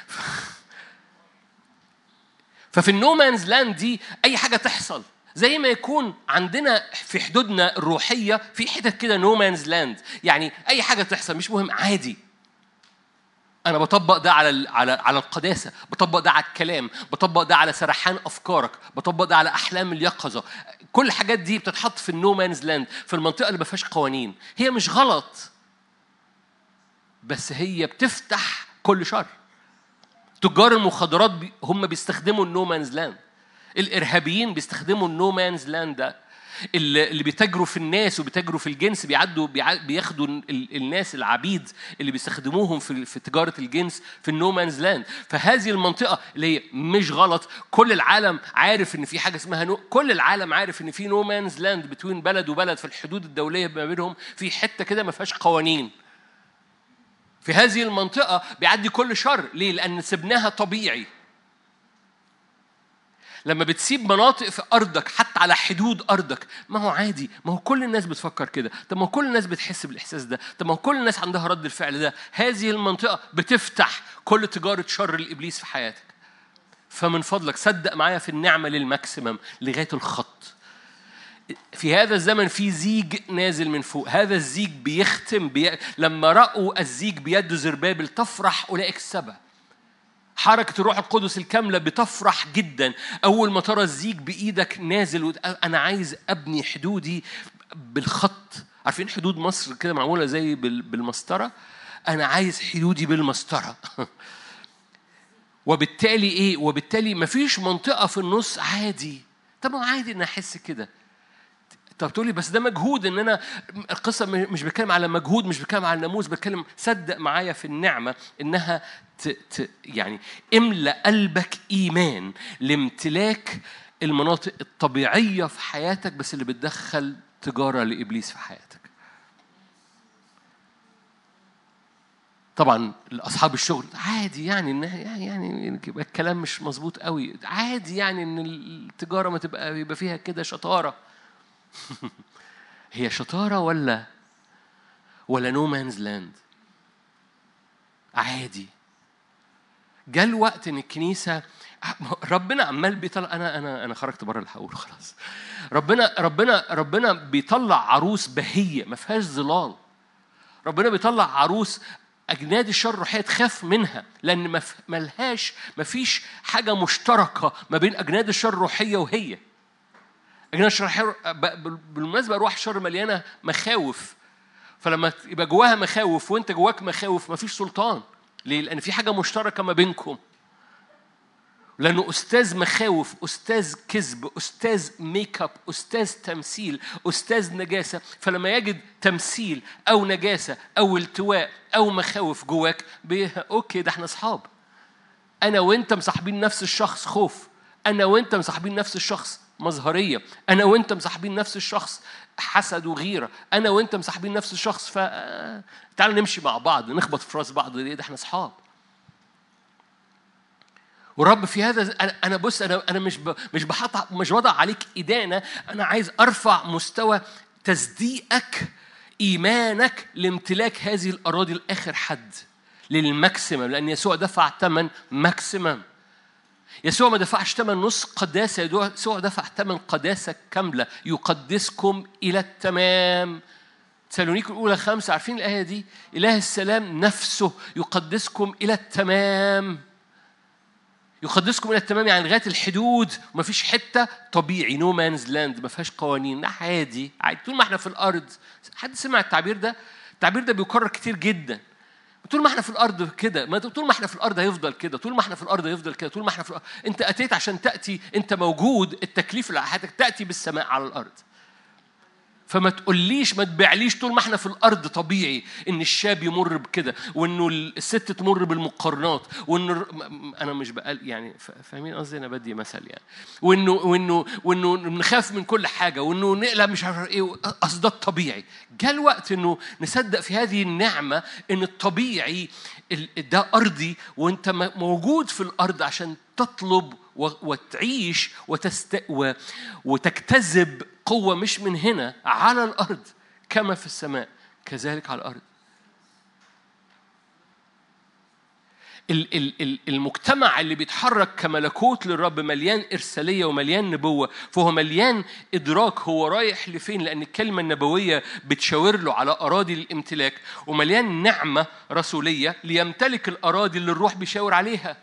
ففي النو مانز لاند دي اي حاجه تحصل زي ما يكون عندنا في حدودنا الروحيه في حتت كده نو مانز لاند يعني اي حاجه تحصل مش مهم عادي انا بطبق ده على على على القداسه بطبق ده على الكلام بطبق ده على سرحان افكارك بطبق ده على احلام اليقظه كل الحاجات دي بتتحط في النو مانز لاند في المنطقه اللي ما فيهاش قوانين هي مش غلط بس هي بتفتح كل شر تجار المخدرات هم بيستخدموا النو مانز لاند الارهابيين بيستخدموا النو مانز لاند ده اللي بيتاجروا في الناس وبيتاجروا في الجنس بيعدوا بياخدوا الناس العبيد اللي بيستخدموهم في في تجاره الجنس في النو مانز لاند فهذه المنطقه اللي هي مش غلط كل العالم عارف ان في حاجه اسمها نو كل العالم عارف ان في نو مانز لاند بتوين بلد وبلد في الحدود الدوليه ما بينهم في حته كده ما فيهاش قوانين في هذه المنطقه بيعدي كل شر ليه لان سبناها طبيعي لما بتسيب مناطق في أرضك حتى على حدود أرضك ما هو عادي ما هو كل الناس بتفكر كده طب ما هو كل الناس بتحس بالإحساس ده طب ما هو كل الناس عندها رد الفعل ده هذه المنطقة بتفتح كل تجارة شر الإبليس في حياتك فمن فضلك صدق معايا في النعمة للماكسيمم لغاية الخط في هذا الزمن في زيج نازل من فوق هذا الزيج بيختم بي... لما رأوا الزيج بيد زربابل تفرح أولئك السبع حركة الروح القدس الكاملة بتفرح جدا أول ما ترى الزيج بإيدك نازل أنا عايز أبني حدودي بالخط عارفين حدود مصر كده معمولة زي بالمسطرة أنا عايز حدودي بالمسطرة وبالتالي إيه وبالتالي مفيش منطقة في النص عادي طب ما عادي إن أحس كده طب تقولي بس ده مجهود ان انا القصه مش بتكلم على مجهود مش بتكلم على الناموس بتكلم صدق معايا في النعمه انها ت ت يعني املا قلبك ايمان لامتلاك المناطق الطبيعيه في حياتك بس اللي بتدخل تجاره لابليس في حياتك طبعا اصحاب الشغل عادي يعني ان يعني يعني الكلام مش مظبوط قوي عادي يعني ان التجاره ما تبقى يبقى فيها كده شطاره هي شطارة ولا ولا نو مانز لاند عادي جاء الوقت ان الكنيسه ربنا عمال بيطلع انا انا انا خرجت بره اللي هقوله خلاص ربنا ربنا ربنا بيطلع عروس بهيه ما فيهاش ظلال ربنا بيطلع عروس اجناد الشر الروحيه تخاف منها لان ما ملهاش ما فيش حاجه مشتركه ما بين اجناد الشر الروحيه وهي أجناد الشر بالمناسبة أرواح الشر مليانة مخاوف فلما يبقى جواها مخاوف وأنت جواك مخاوف مفيش سلطان ليه؟ لأن في حاجة مشتركة ما بينكم لأنه أستاذ مخاوف أستاذ كذب أستاذ ميك اب أستاذ تمثيل أستاذ نجاسة فلما يجد تمثيل أو نجاسة أو التواء أو مخاوف جواك أوكي ده احنا أصحاب أنا وأنت مصاحبين نفس الشخص خوف أنا وأنت مصاحبين نفس الشخص مظهرية أنا وأنت مصاحبين نفس الشخص حسد وغيرة أنا وأنت مصاحبين نفس الشخص ف تعال نمشي مع بعض نخبط في راس بعض ليه ده احنا أصحاب ورب في هذا انا بص انا انا مش مش بحط مش بضع عليك ادانه انا عايز ارفع مستوى تصديقك ايمانك لامتلاك هذه الاراضي لاخر حد للماكسيمم لان يسوع دفع ثمن ماكسيمم يسوع ما دفعش ثمن نص قداسة يسوع دفع ثمن قداسة كاملة يقدسكم إلى التمام تسالونيك الأولى خمسة عارفين الآية دي إله السلام نفسه يقدسكم إلى التمام يقدسكم إلى التمام يعني لغاية الحدود وما فيش حتة طبيعي نو مانز لاند ما فيهاش قوانين ده عادي عادي طول ما احنا في الأرض حد سمع التعبير ده التعبير ده بيكرر كتير جدا طول ما احنا في الارض كده ما طول ما احنا في الارض هيفضل كده طول ما احنا في الارض هيفضل كده طول ما احنا في الأرض. انت اتيت عشان تاتي انت موجود التكليف اللي على حياتك تاتي بالسماء على الارض فما تقوليش ما تبيعليش طول ما احنا في الارض طبيعي ان الشاب يمر بكده وانه الست تمر بالمقارنات وانه م- انا مش بقال يعني ف- فاهمين قصدي انا بدي مثل يعني وانه وانه وانه نخاف من كل حاجه وانه نقلق مش عارف ايه اصل ده الطبيعي جاء الوقت انه نصدق في هذه النعمه ان الطبيعي ال- ده ارضي وانت م- موجود في الارض عشان تطلب و- وتعيش وتست و- وتجتذب قوة مش من هنا على الأرض كما في السماء كذلك على الأرض ال- ال- ال- المجتمع اللي بيتحرك كملكوت للرب مليان إرسالية ومليان نبوة فهو مليان إدراك هو رايح لفين لأن الكلمة النبوية بتشاور له على أراضي الامتلاك ومليان نعمة رسولية ليمتلك الأراضي اللي الروح بيشاور عليها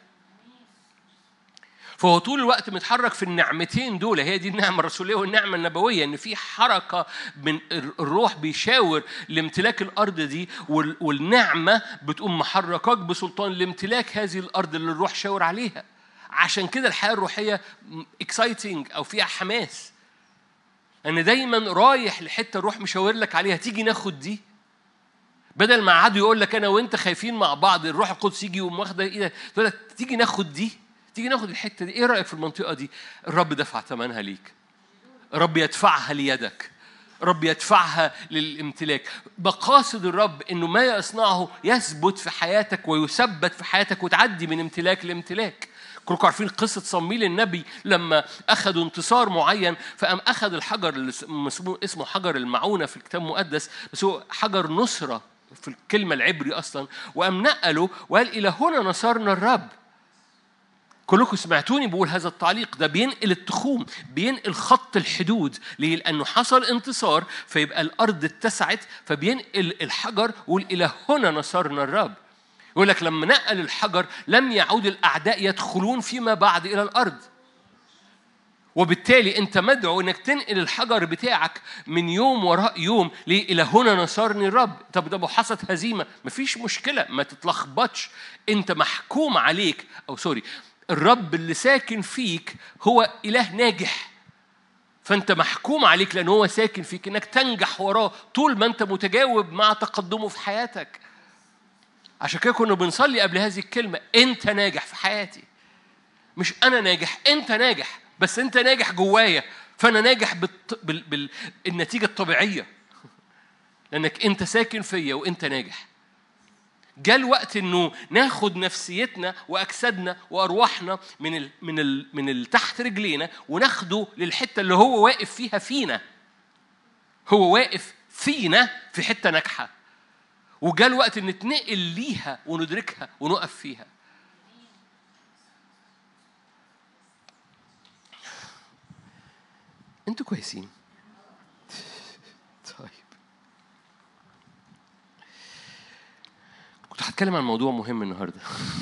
فهو طول الوقت متحرك في النعمتين دول هي دي النعمة الرسولية والنعمة النبوية إن في حركة من الروح بيشاور لامتلاك الأرض دي وال- والنعمة بتقوم محركاك بسلطان لامتلاك هذه الأرض اللي الروح شاور عليها عشان كده الحياة الروحية اكسايتنج أو فيها حماس أن دايما رايح لحتة الروح مشاور لك عليها تيجي ناخد دي بدل ما قعدوا يقول لك انا وانت خايفين مع بعض الروح القدس يجي ويقوم واخده ايدك تقول لك تيجي ناخد دي تيجي ناخد الحته دي ايه رايك في المنطقه دي الرب دفع ثمنها ليك الرب يدفعها ليدك رب يدفعها للامتلاك مقاصد الرب انه ما يصنعه يثبت في حياتك ويثبت في حياتك وتعدي من امتلاك لامتلاك كلكم عارفين قصة صمويل النبي لما أخذوا انتصار معين فقام أخذ الحجر اللي اسمه اسمه حجر المعونة في الكتاب المقدس بس هو حجر نصرة في الكلمة العبري أصلا وقام نقله وقال إلى هنا نصرنا الرب كلكم سمعتوني بقول هذا التعليق ده بينقل التخوم بينقل خط الحدود ليه؟ لأنه حصل انتصار فيبقى الأرض اتسعت فبينقل الحجر ويقول إلى هنا نصرنا الرب يقول لك لما نقل الحجر لم يعود الأعداء يدخلون فيما بعد إلى الأرض وبالتالي انت مدعو انك تنقل الحجر بتاعك من يوم وراء يوم ليه الى هنا نصرني الرب طب ده حصلت هزيمه مفيش مشكله ما تتلخبطش انت محكوم عليك او سوري الرب اللي ساكن فيك هو اله ناجح فانت محكوم عليك لان هو ساكن فيك انك تنجح وراه طول ما انت متجاوب مع تقدمه في حياتك عشان كده كنا بنصلي قبل هذه الكلمه انت ناجح في حياتي مش انا ناجح انت ناجح بس انت ناجح جوايا فانا ناجح بالط... بال... بالنتيجه الطبيعيه لانك انت ساكن فيا وانت ناجح جاء الوقت انه ناخد نفسيتنا واجسادنا وارواحنا من ال... من ال... من ال... تحت رجلينا وناخده للحته اللي هو واقف فيها فينا هو واقف فينا في حته ناجحه وجاء الوقت ان نتنقل ليها وندركها ونقف فيها انتوا كويسين طيب كنت هتكلم عن موضوع مهم النهارده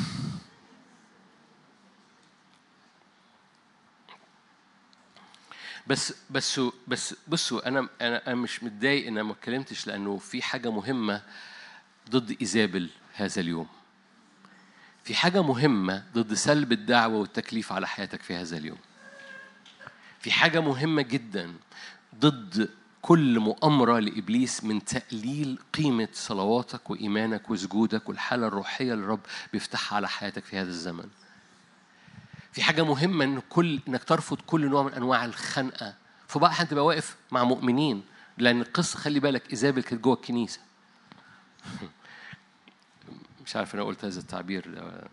بس بس بس بصوا انا انا انا مش متضايق ان انا ما اتكلمتش لانه في حاجه مهمه ضد ايزابل هذا اليوم في حاجه مهمه ضد سلب الدعوه والتكليف على حياتك في هذا اليوم في حاجة مهمة جدا ضد كل مؤامرة لإبليس من تقليل قيمة صلواتك وإيمانك وسجودك والحالة الروحية اللي الرب بيفتحها على حياتك في هذا الزمن. في حاجة مهمة إن كل إنك ترفض كل نوع من أنواع الخنقة. فبقى أنت تبقى واقف مع مؤمنين لأن القصة خلي بالك إيزابل كانت جوه الكنيسة. مش عارف أنا قلت هذا التعبير ده.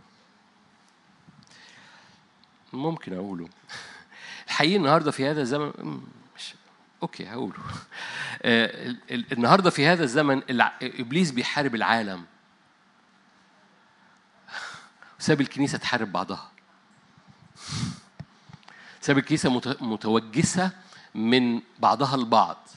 ممكن أقوله. الحقيقة النهارده في هذا الزمن مش اوكي هقوله آه النهارده في هذا الزمن ابليس بيحارب العالم ساب الكنيسه تحارب بعضها ساب الكنيسه متوجسه من بعضها البعض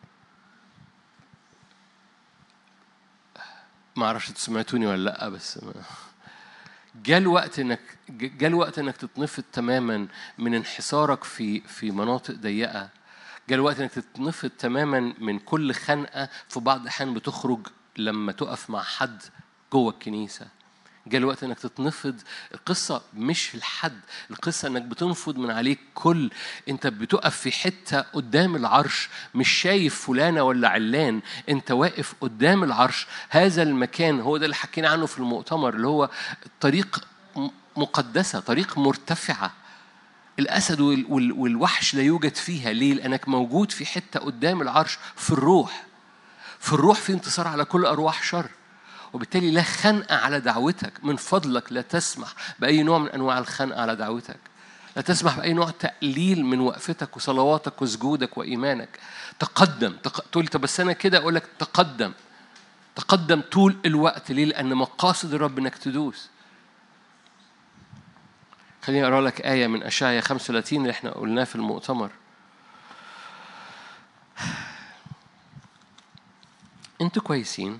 ما اعرفش سمعتوني ولا لا بس ما. جاء الوقت انك جاء الوقت انك تتنفض تماما من انحسارك في في مناطق ضيقه جاء الوقت انك تتنفض تماما من كل خنقه في بعض الاحيان بتخرج لما تقف مع حد جوه الكنيسة جاء الوقت انك تتنفض القصه مش الحد القصه انك بتنفض من عليك كل انت بتقف في حته قدام العرش مش شايف فلانه ولا علان انت واقف قدام العرش هذا المكان هو ده اللي حكينا عنه في المؤتمر اللي هو طريق مقدسه طريق مرتفعه الاسد والوحش لا يوجد فيها ليه لانك موجود في حته قدام العرش في الروح في الروح في انتصار على كل ارواح شر وبالتالي لا خنقة على دعوتك من فضلك لا تسمح بأي نوع من أنواع الخنقة على دعوتك لا تسمح بأي نوع تقليل من وقفتك وصلواتك وسجودك وإيمانك تقدم تق... تقول طب بس أنا كده أقول لك تقدم تقدم طول الوقت ليه؟ لأن مقاصد الرب إنك تدوس خليني أقرأ لك آية من أشعيا 35 اللي إحنا قلناه في المؤتمر أنتوا كويسين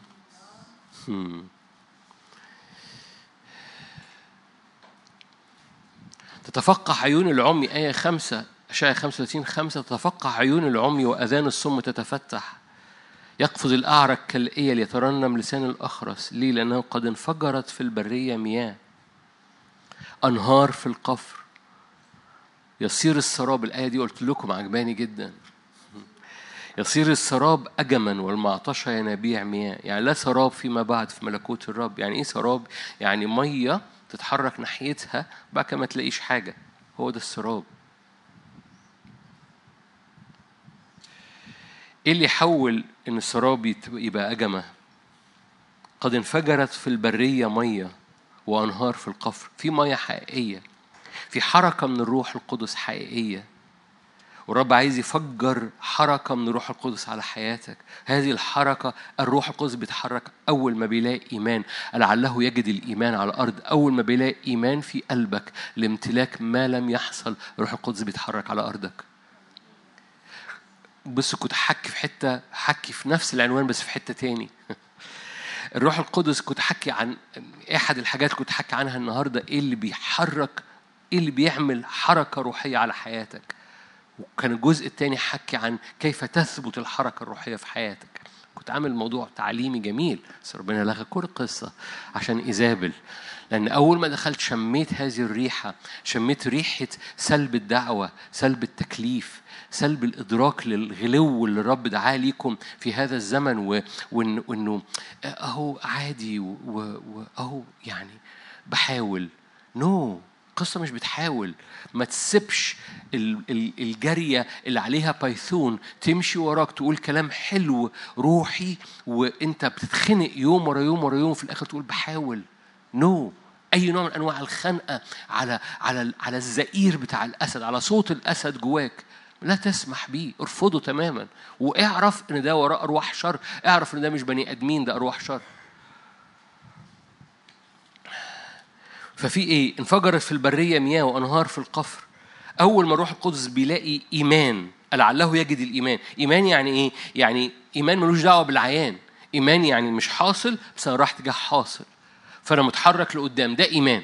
تتفقع عيون العمي آية خمسة أشعة 35 خمسة تتفقع عيون العمي وأذان الصم تتفتح يقفز الأعرج كالإيل يترنم لسان الأخرس ليه؟ لأنه قد انفجرت في البرية مياه أنهار في القفر يصير السراب الآية دي قلت لكم عجباني جدا يصير السراب أجما والمعطشة ينابيع مياه يعني لا سراب فيما بعد في ملكوت الرب يعني إيه سراب؟ يعني مية تتحرك ناحيتها بعد كده ما تلاقيش حاجة هو ده السراب ايه اللي يحول ان السراب يبقى أجمة قد انفجرت في البرية مية وأنهار في القفر في مية حقيقية في حركة من الروح القدس حقيقية والرب عايز يفجر حركة من الروح القدس على حياتك هذه الحركة الروح القدس بيتحرك أول ما بيلاقي إيمان لعله يجد الإيمان على الأرض أول ما بيلاقي إيمان في قلبك لامتلاك ما لم يحصل الروح القدس بيتحرك على أرضك بس كنت حكي في حتة حكي في نفس العنوان بس في حتة تاني الروح القدس كنت حكي عن أحد الحاجات كنت حكي عنها النهاردة إيه اللي بيحرك إيه اللي بيعمل حركة روحية على حياتك وكان الجزء الثاني حكي عن كيف تثبت الحركة الروحية في حياتك كنت عامل موضوع تعليمي جميل بس ربنا لغى كل القصة عشان إيزابل لأن أول ما دخلت شميت هذه الريحة شميت ريحة سلب الدعوة سلب التكليف سلب الإدراك للغلو اللي الرب دعاه ليكم في هذا الزمن و... وإنه أهو عادي وأهو يعني بحاول نو no. القصة مش بتحاول ما تسيبش الجارية اللي عليها بايثون تمشي وراك تقول كلام حلو روحي وانت بتتخنق يوم ورا يوم ورا يوم في الاخر تقول بحاول نو no. اي نوع من انواع الخنقه على على على الزئير بتاع الاسد على صوت الاسد جواك لا تسمح بيه ارفضه تماما واعرف ان ده وراء ارواح شر اعرف ان ده مش بني ادمين ده ارواح شر ففي ايه انفجرت في البريه مياه وانهار في القفر اول ما روح القدس بيلاقي ايمان لعله يجد الايمان ايمان يعني ايه يعني ايمان ملوش دعوه بالعيان ايمان يعني مش حاصل بس انا راح تجاه حاصل فانا متحرك لقدام ده ايمان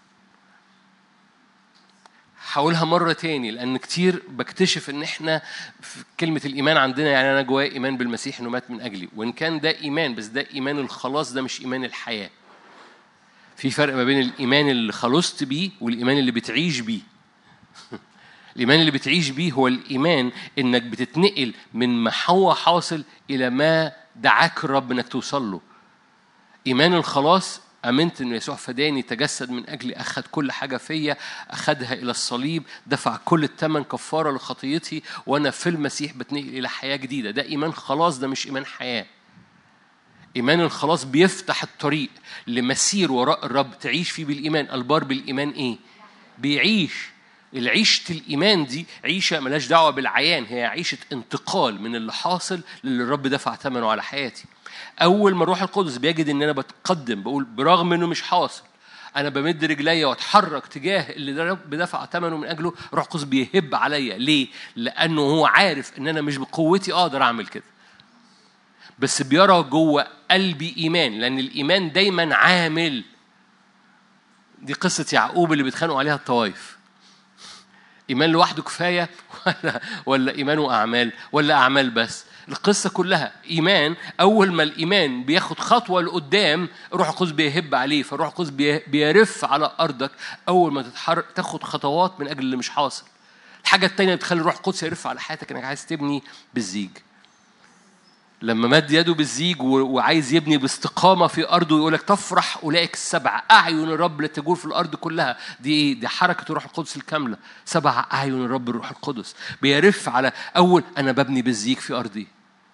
هقولها مرة تاني لأن كتير بكتشف إن إحنا في كلمة الإيمان عندنا يعني أنا جوايا إيمان بالمسيح إنه مات من أجلي وإن كان ده إيمان بس ده إيمان الخلاص ده مش إيمان الحياة في فرق ما بين الإيمان اللي خلصت بيه والإيمان اللي بتعيش بيه الإيمان اللي بتعيش بيه هو الإيمان إنك بتتنقل من ما هو حاصل إلى ما دعاك الرب إنك توصل له إيمان الخلاص آمنت إن يسوع فداني تجسد من أجلي أخذ كل حاجة فيا أخذها إلى الصليب دفع كل الثمن كفارة لخطيتي وأنا في المسيح بتنقل إلى حياة جديدة ده إيمان خلاص ده مش إيمان حياة إيمان الخلاص بيفتح الطريق لمسير وراء الرب تعيش فيه بالإيمان البار بالإيمان إيه؟ بيعيش العيشة الإيمان دي عيشة ملاش دعوة بالعيان هي عيشة انتقال من اللي حاصل للي الرب دفع ثمنه على حياتي أول ما الروح القدس بيجد إن أنا بتقدم بقول برغم إنه مش حاصل أنا بمد رجليا وأتحرك تجاه اللي الرب دفع ثمنه من أجله الروح القدس بيهب عليا ليه؟ لأنه هو عارف إن أنا مش بقوتي أقدر أعمل كده بس بيرى جوه قلبي إيمان لأن الإيمان دايما عامل دي قصة يعقوب اللي بيتخانقوا عليها الطوائف إيمان لوحده كفاية ولا ولا إيمان وأعمال ولا أعمال بس القصة كلها إيمان أول ما الإيمان بياخد خطوة لقدام روح القدس بيهب عليه فالروح القدس بيرف على أرضك أول ما تتحرك تاخد خطوات من أجل اللي مش حاصل الحاجة التانية بتخلي الروح القدس يرف على حياتك إنك عايز تبني بالزيج لما مد يده بالزيج وعايز يبني باستقامة في أرضه يقول لك تفرح أولئك السبع أعين الرب لا تجول في الأرض كلها دي إيه؟ دي حركة الروح القدس الكاملة سبع أعين الرب الروح القدس بيرف على أول أنا ببني بالزيج في أرضي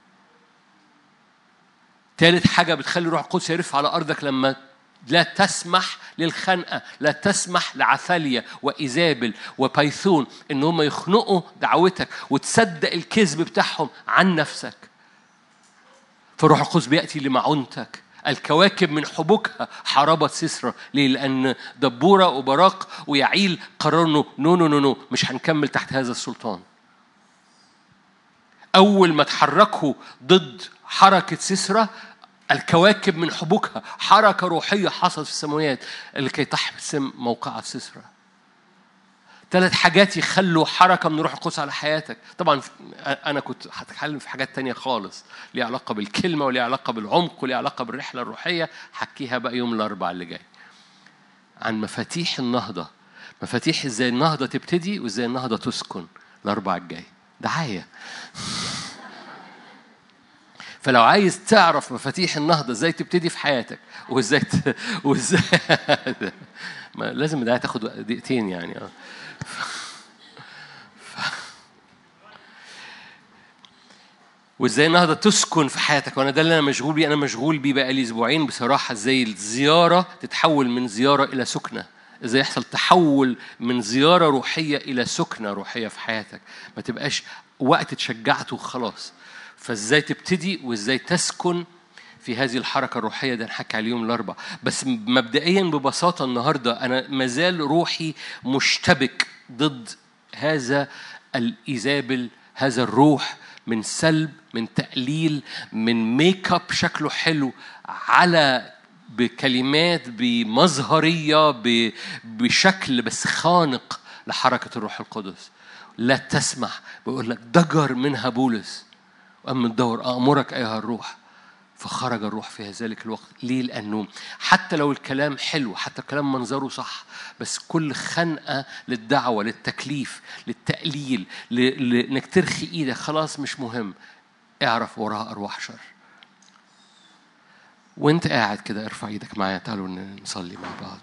ثالث حاجة بتخلي الروح القدس يرف على أرضك لما لا تسمح للخنقة لا تسمح لعثاليا وإيزابل وبيثون إن هم يخنقوا دعوتك وتصدق الكذب بتاعهم عن نفسك فالروح القدس بيأتي لمعونتك الكواكب من حبوكها حاربت سسرة ليه؟ لأن دبورة وبراق ويعيل قرروا نو نو نو نو مش هنكمل تحت هذا السلطان أول ما تحركوا ضد حركة سسرة الكواكب من حبوكها حركة روحية حصلت في السماوات لكي تحسم موقعة سسرة ثلاث حاجات يخلوا حركة من روح القدس على حياتك طبعا أنا كنت هتكلم في حاجات تانية خالص ليها علاقة بالكلمة وليها علاقة بالعمق وليها علاقة بالرحلة الروحية حكيها بقى يوم الأربعاء اللي جاي عن مفاتيح النهضة مفاتيح ازاي النهضة تبتدي وازاي النهضة تسكن الأربعاء الجاي دعاية فلو عايز تعرف مفاتيح النهضة ازاي تبتدي في حياتك وازاي ت... وازاي لازم ده تاخد دقيقتين يعني اه وازاي النهضه تسكن في حياتك وانا ده اللي انا مشغول بيه انا مشغول بيه بقى لي اسبوعين بصراحه ازاي الزياره تتحول من زياره الى سكنه ازاي يحصل تحول من زياره روحيه الى سكنه روحيه في حياتك ما تبقاش وقت اتشجعت وخلاص فازاي تبتدي وازاي تسكن في هذه الحركة الروحية ده نحكي على اليوم الأربع بس مبدئيا ببساطة النهاردة أنا مازال روحي مشتبك ضد هذا الإيزابل هذا الروح من سلب من تقليل من ميك اب شكله حلو على بكلمات بمظهرية بشكل بس خانق لحركة الروح القدس لا تسمح بيقول لك ضجر منها بولس وأم الدور أأمرك أيها الروح فخرج الروح في ذلك الوقت ليه لأنه حتى لو الكلام حلو حتى الكلام منظره صح بس كل خنقة للدعوة للتكليف للتقليل لأنك ترخي إيدك خلاص مش مهم اعرف وراها أرواح شر وانت قاعد كده ارفع ايدك معايا تعالوا نصلي مع بعض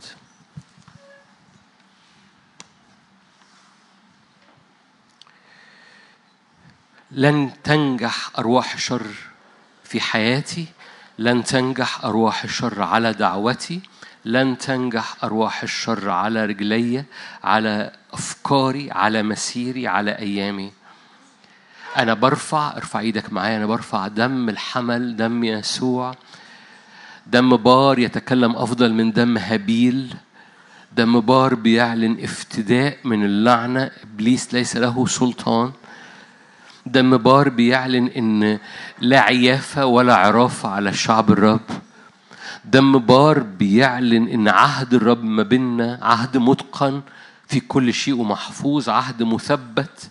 لن تنجح أرواح الشر في حياتي لن تنجح أرواح الشر على دعوتي لن تنجح أرواح الشر على رجلي على أفكاري على مسيري على أيامي أنا برفع ارفع إيدك معايا أنا برفع دم الحمل دم يسوع دم بار يتكلم أفضل من دم هابيل دم بار بيعلن افتداء من اللعنة إبليس ليس له سلطان دم بار بيعلن ان لا عيافه ولا عرافه على شعب الرب دم بار بيعلن ان عهد الرب ما بيننا عهد متقن في كل شيء ومحفوظ عهد مثبت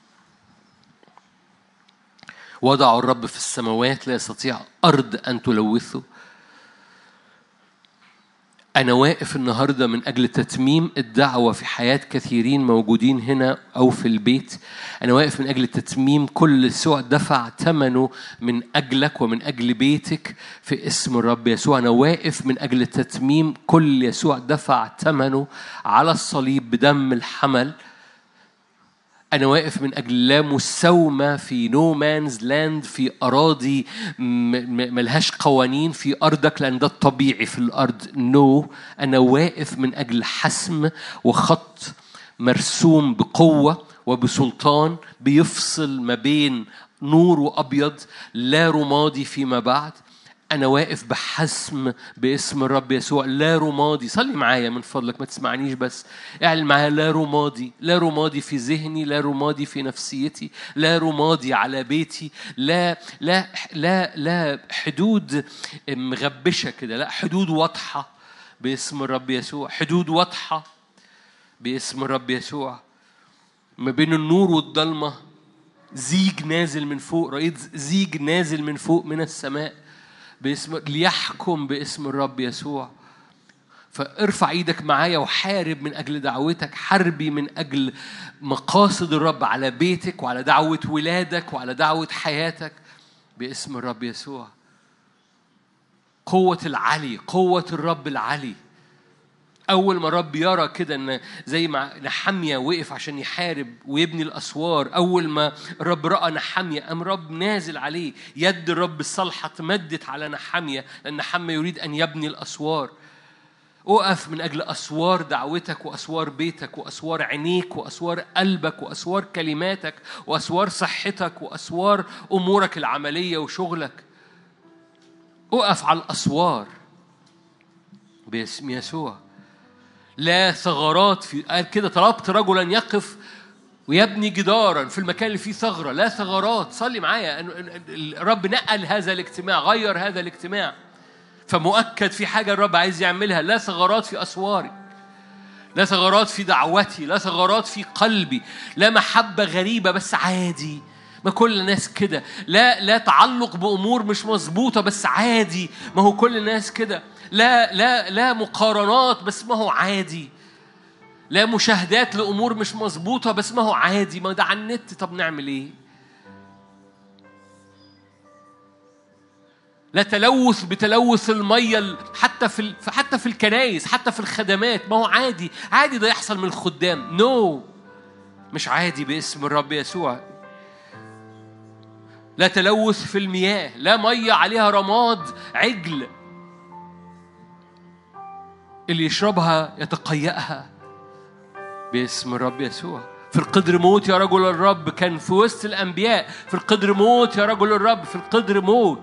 وضعوا الرب في السماوات لا يستطيع أرض أن تلوثه أنا واقف النهاردة من أجل تتميم الدعوة في حياة كثيرين موجودين هنا أو في البيت أنا واقف من أجل تتميم كل يسوع دفع ثمنه من أجلك ومن أجل بيتك في اسم الرب يسوع أنا واقف من أجل تتميم كل يسوع دفع ثمنه على الصليب بدم الحمل أنا واقف من أجل لا مساومة في نو مانز لاند في أراضي ملهاش قوانين في أرضك لأن ده الطبيعي في الأرض نو no. أنا واقف من أجل حسم وخط مرسوم بقوة وبسلطان بيفصل ما بين نور وأبيض لا رمادي فيما بعد أنا واقف بحسم باسم الرب يسوع لا رمادي صلي معايا من فضلك ما تسمعنيش بس اعلن معايا لا رمادي لا رمادي في ذهني لا رمادي في نفسيتي لا رمادي على بيتي لا لا لا لا حدود مغبشة كده لا حدود واضحة باسم الرب يسوع حدود واضحة باسم الرب يسوع ما بين النور والضلمة زيج نازل من فوق رأيت زيج نازل من فوق من السماء باسم ليحكم باسم الرب يسوع فارفع ايدك معايا وحارب من اجل دعوتك حربي من اجل مقاصد الرب على بيتك وعلى دعوه ولادك وعلى دعوه حياتك باسم الرب يسوع قوه العلي قوه الرب العلي أول ما الرب يرى كده إن زي ما نحمية وقف عشان يحارب ويبني الأسوار أول ما الرب رأى نحمية قام رب نازل عليه يد الرب الصالحة تمدت على نحمية لأن نحمية يريد أن يبني الأسوار أقف من أجل أسوار دعوتك وأسوار بيتك وأسوار عينيك وأسوار قلبك وأسوار كلماتك وأسوار صحتك وأسوار أمورك العملية وشغلك أقف على الأسوار باسم يسوع لا ثغرات في قال كده طلبت رجلا يقف ويبني جدارا في المكان اللي فيه ثغرة لا ثغرات صلي معايا الرب نقل هذا الاجتماع غير هذا الاجتماع فمؤكد في حاجة الرب عايز يعملها لا ثغرات في أسواري لا ثغرات في دعوتي لا ثغرات في قلبي لا محبة غريبة بس عادي ما كل الناس كده لا لا تعلق بأمور مش مظبوطة بس عادي ما هو كل الناس كده لا لا لا مقارنات بس ما هو عادي لا مشاهدات لأمور مش مظبوطة بس ما هو عادي ما ده على النت طب نعمل إيه لا تلوث بتلوث المية حتى في حتى في الكنايس حتى في الخدمات ما هو عادي عادي ده يحصل من الخدام نو no. مش عادي باسم الرب يسوع لا تلوث في المياه لا مية عليها رماد عجل اللي يشربها يتقيأها باسم الرب يسوع في القدر موت يا رجل الرب كان في وسط الأنبياء في القدر موت يا رجل الرب في القدر موت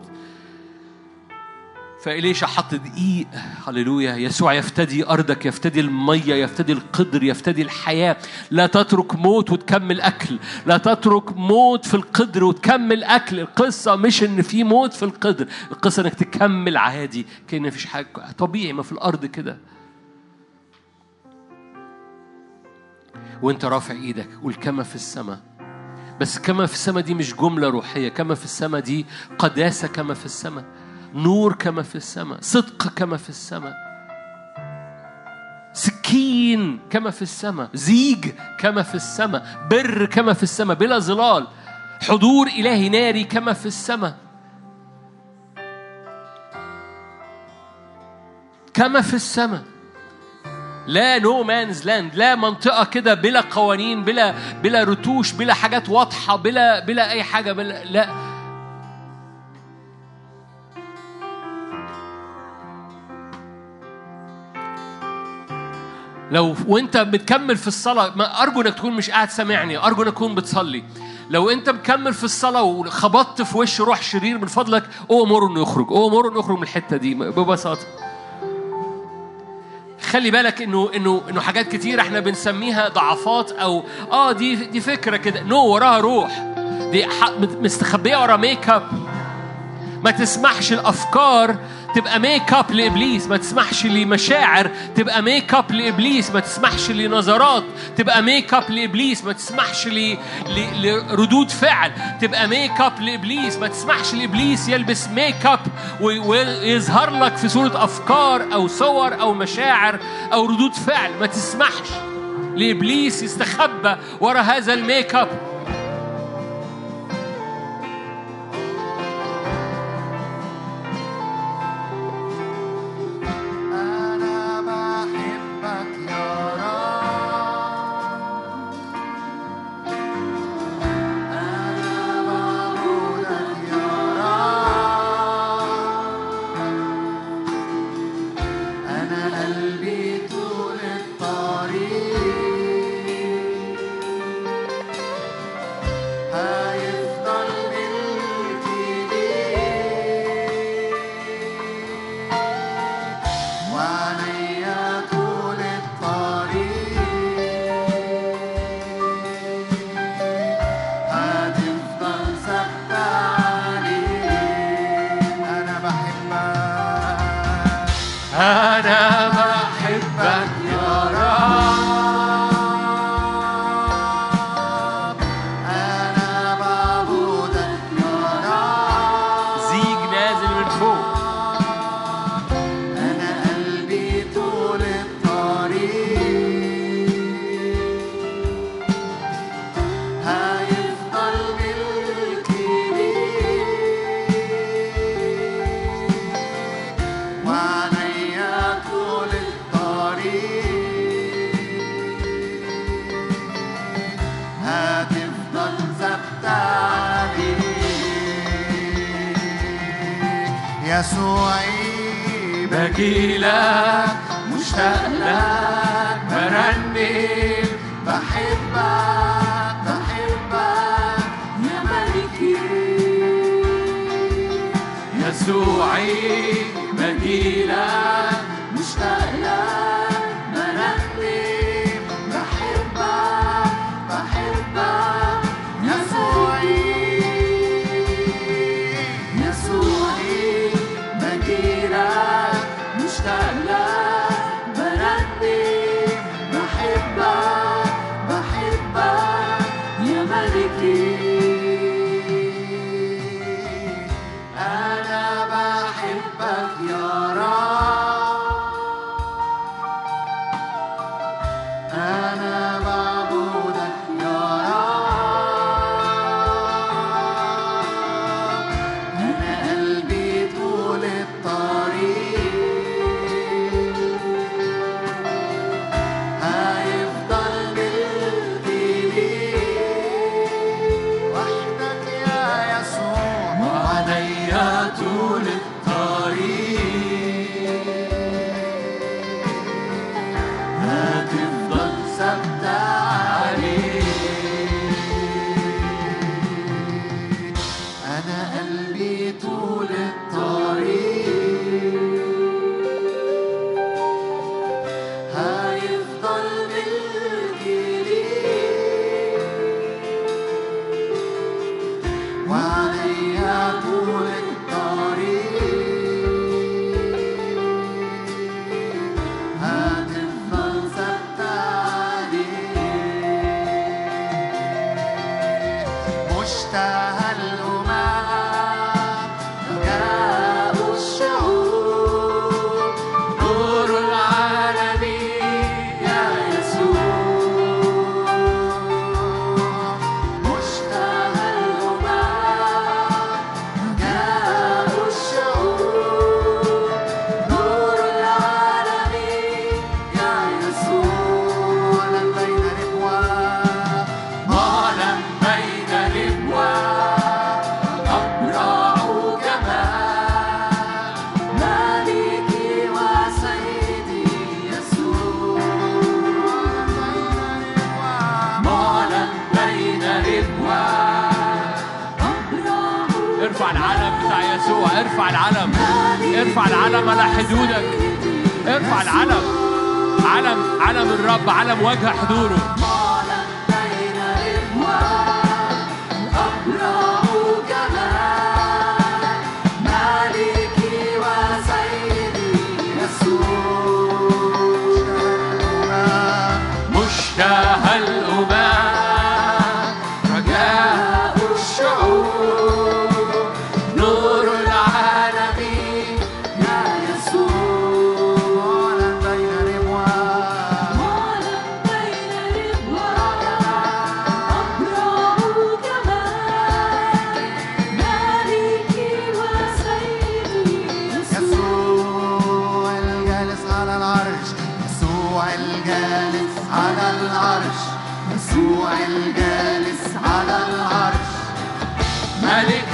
فإليشا حط دقيق هللويا يسوع يفتدي أرضك يفتدي المية يفتدي القدر يفتدي الحياة لا تترك موت وتكمل أكل لا تترك موت في القدر وتكمل أكل القصة مش إن في موت في القدر القصة إنك تكمل عادي كأن مفيش حاجة طبيعي ما في الأرض كده وانت رافع ايدك قول كما في السماء بس كما في السماء دي مش جملة روحية كما في السماء دي قداسة كما في السماء نور كما في السماء صدق كما في السماء سكين كما في السماء زيج كما في السماء بر كما في السماء بلا ظلال حضور إلهي ناري كما في السماء كما في السماء لا نو مانز لاند لا منطقة كده بلا قوانين بلا بلا رتوش بلا حاجات واضحة بلا بلا أي حاجة بلا لا لو وانت بتكمل في الصلاة ما أرجو إنك تكون مش قاعد سامعني أرجو إنك تكون بتصلي لو أنت مكمل في الصلاة وخبطت في وش روح شرير من فضلك أمر إنه يخرج أمر إنه يخرج من الحتة دي ببساطة خلي بالك انه انه انه حاجات كتير احنا بنسميها ضعفات او اه دي دي فكره كده نو وراها روح دي مستخبيه ورا ميك اب ما تسمحش الافكار تبقى ميك اب لابليس ما تسمحش لمشاعر تبقى ميك اب لابليس ما تسمحش لنظرات تبقى ميك اب لابليس ما تسمحش ل... ل... لردود فعل تبقى ميك اب لابليس ما تسمحش لابليس يلبس ميك اب ويظهر لك في صوره افكار او صور او مشاعر او ردود فعل ما تسمحش لابليس يستخبى ورا هذا الميك اب يسوعي بجيلك مشتاق لك برنم بحبك بحبك يا ملكي يسوعي بجيلك مشتاق لك برنم بحبك بحبك يسوعي يسوعي بجيلك مشتاق لك برنم بحبك بحبك يا ملكي أنا بحبك يا رب أنا بعبدك يا رب أنا قلبي طول الطريق هيفضل ملكي ليك وحدك يا يسوع وعليا طول الطريق هتفضل ثابتة عليك أنا قلبي طول الطريق هيفضل ملكي ليك وعليا طول الطريق هتفضل ثابتة عليك مشتهى الأمم رجاء الشعوب نور العالم يا يسوع مشتهى الأمم رجاء الشعوب نور العالم يا يسوع لم بين ربوة معلم بين ربوة أبرع جمال مالكي وسيدي يسوع معلم بين ربوة أبرع ارفع العلم بتاع يسوع ارفع العلم ارفع العلم على حدودك ارفع العلم علم علم الرب علم وجه حضوره معلم بين ربوان أبرع جمال مالكي وسيدي يسوع مشتهى الأمم رجاء الشعوب نور العالم يا يسوع بين ربوان معلم بين ربوان أبرع جمال مالكي وسيدي يسوع الجالس على العرش يسوع الجالس على العرش يسوع الجالس على العرش ملك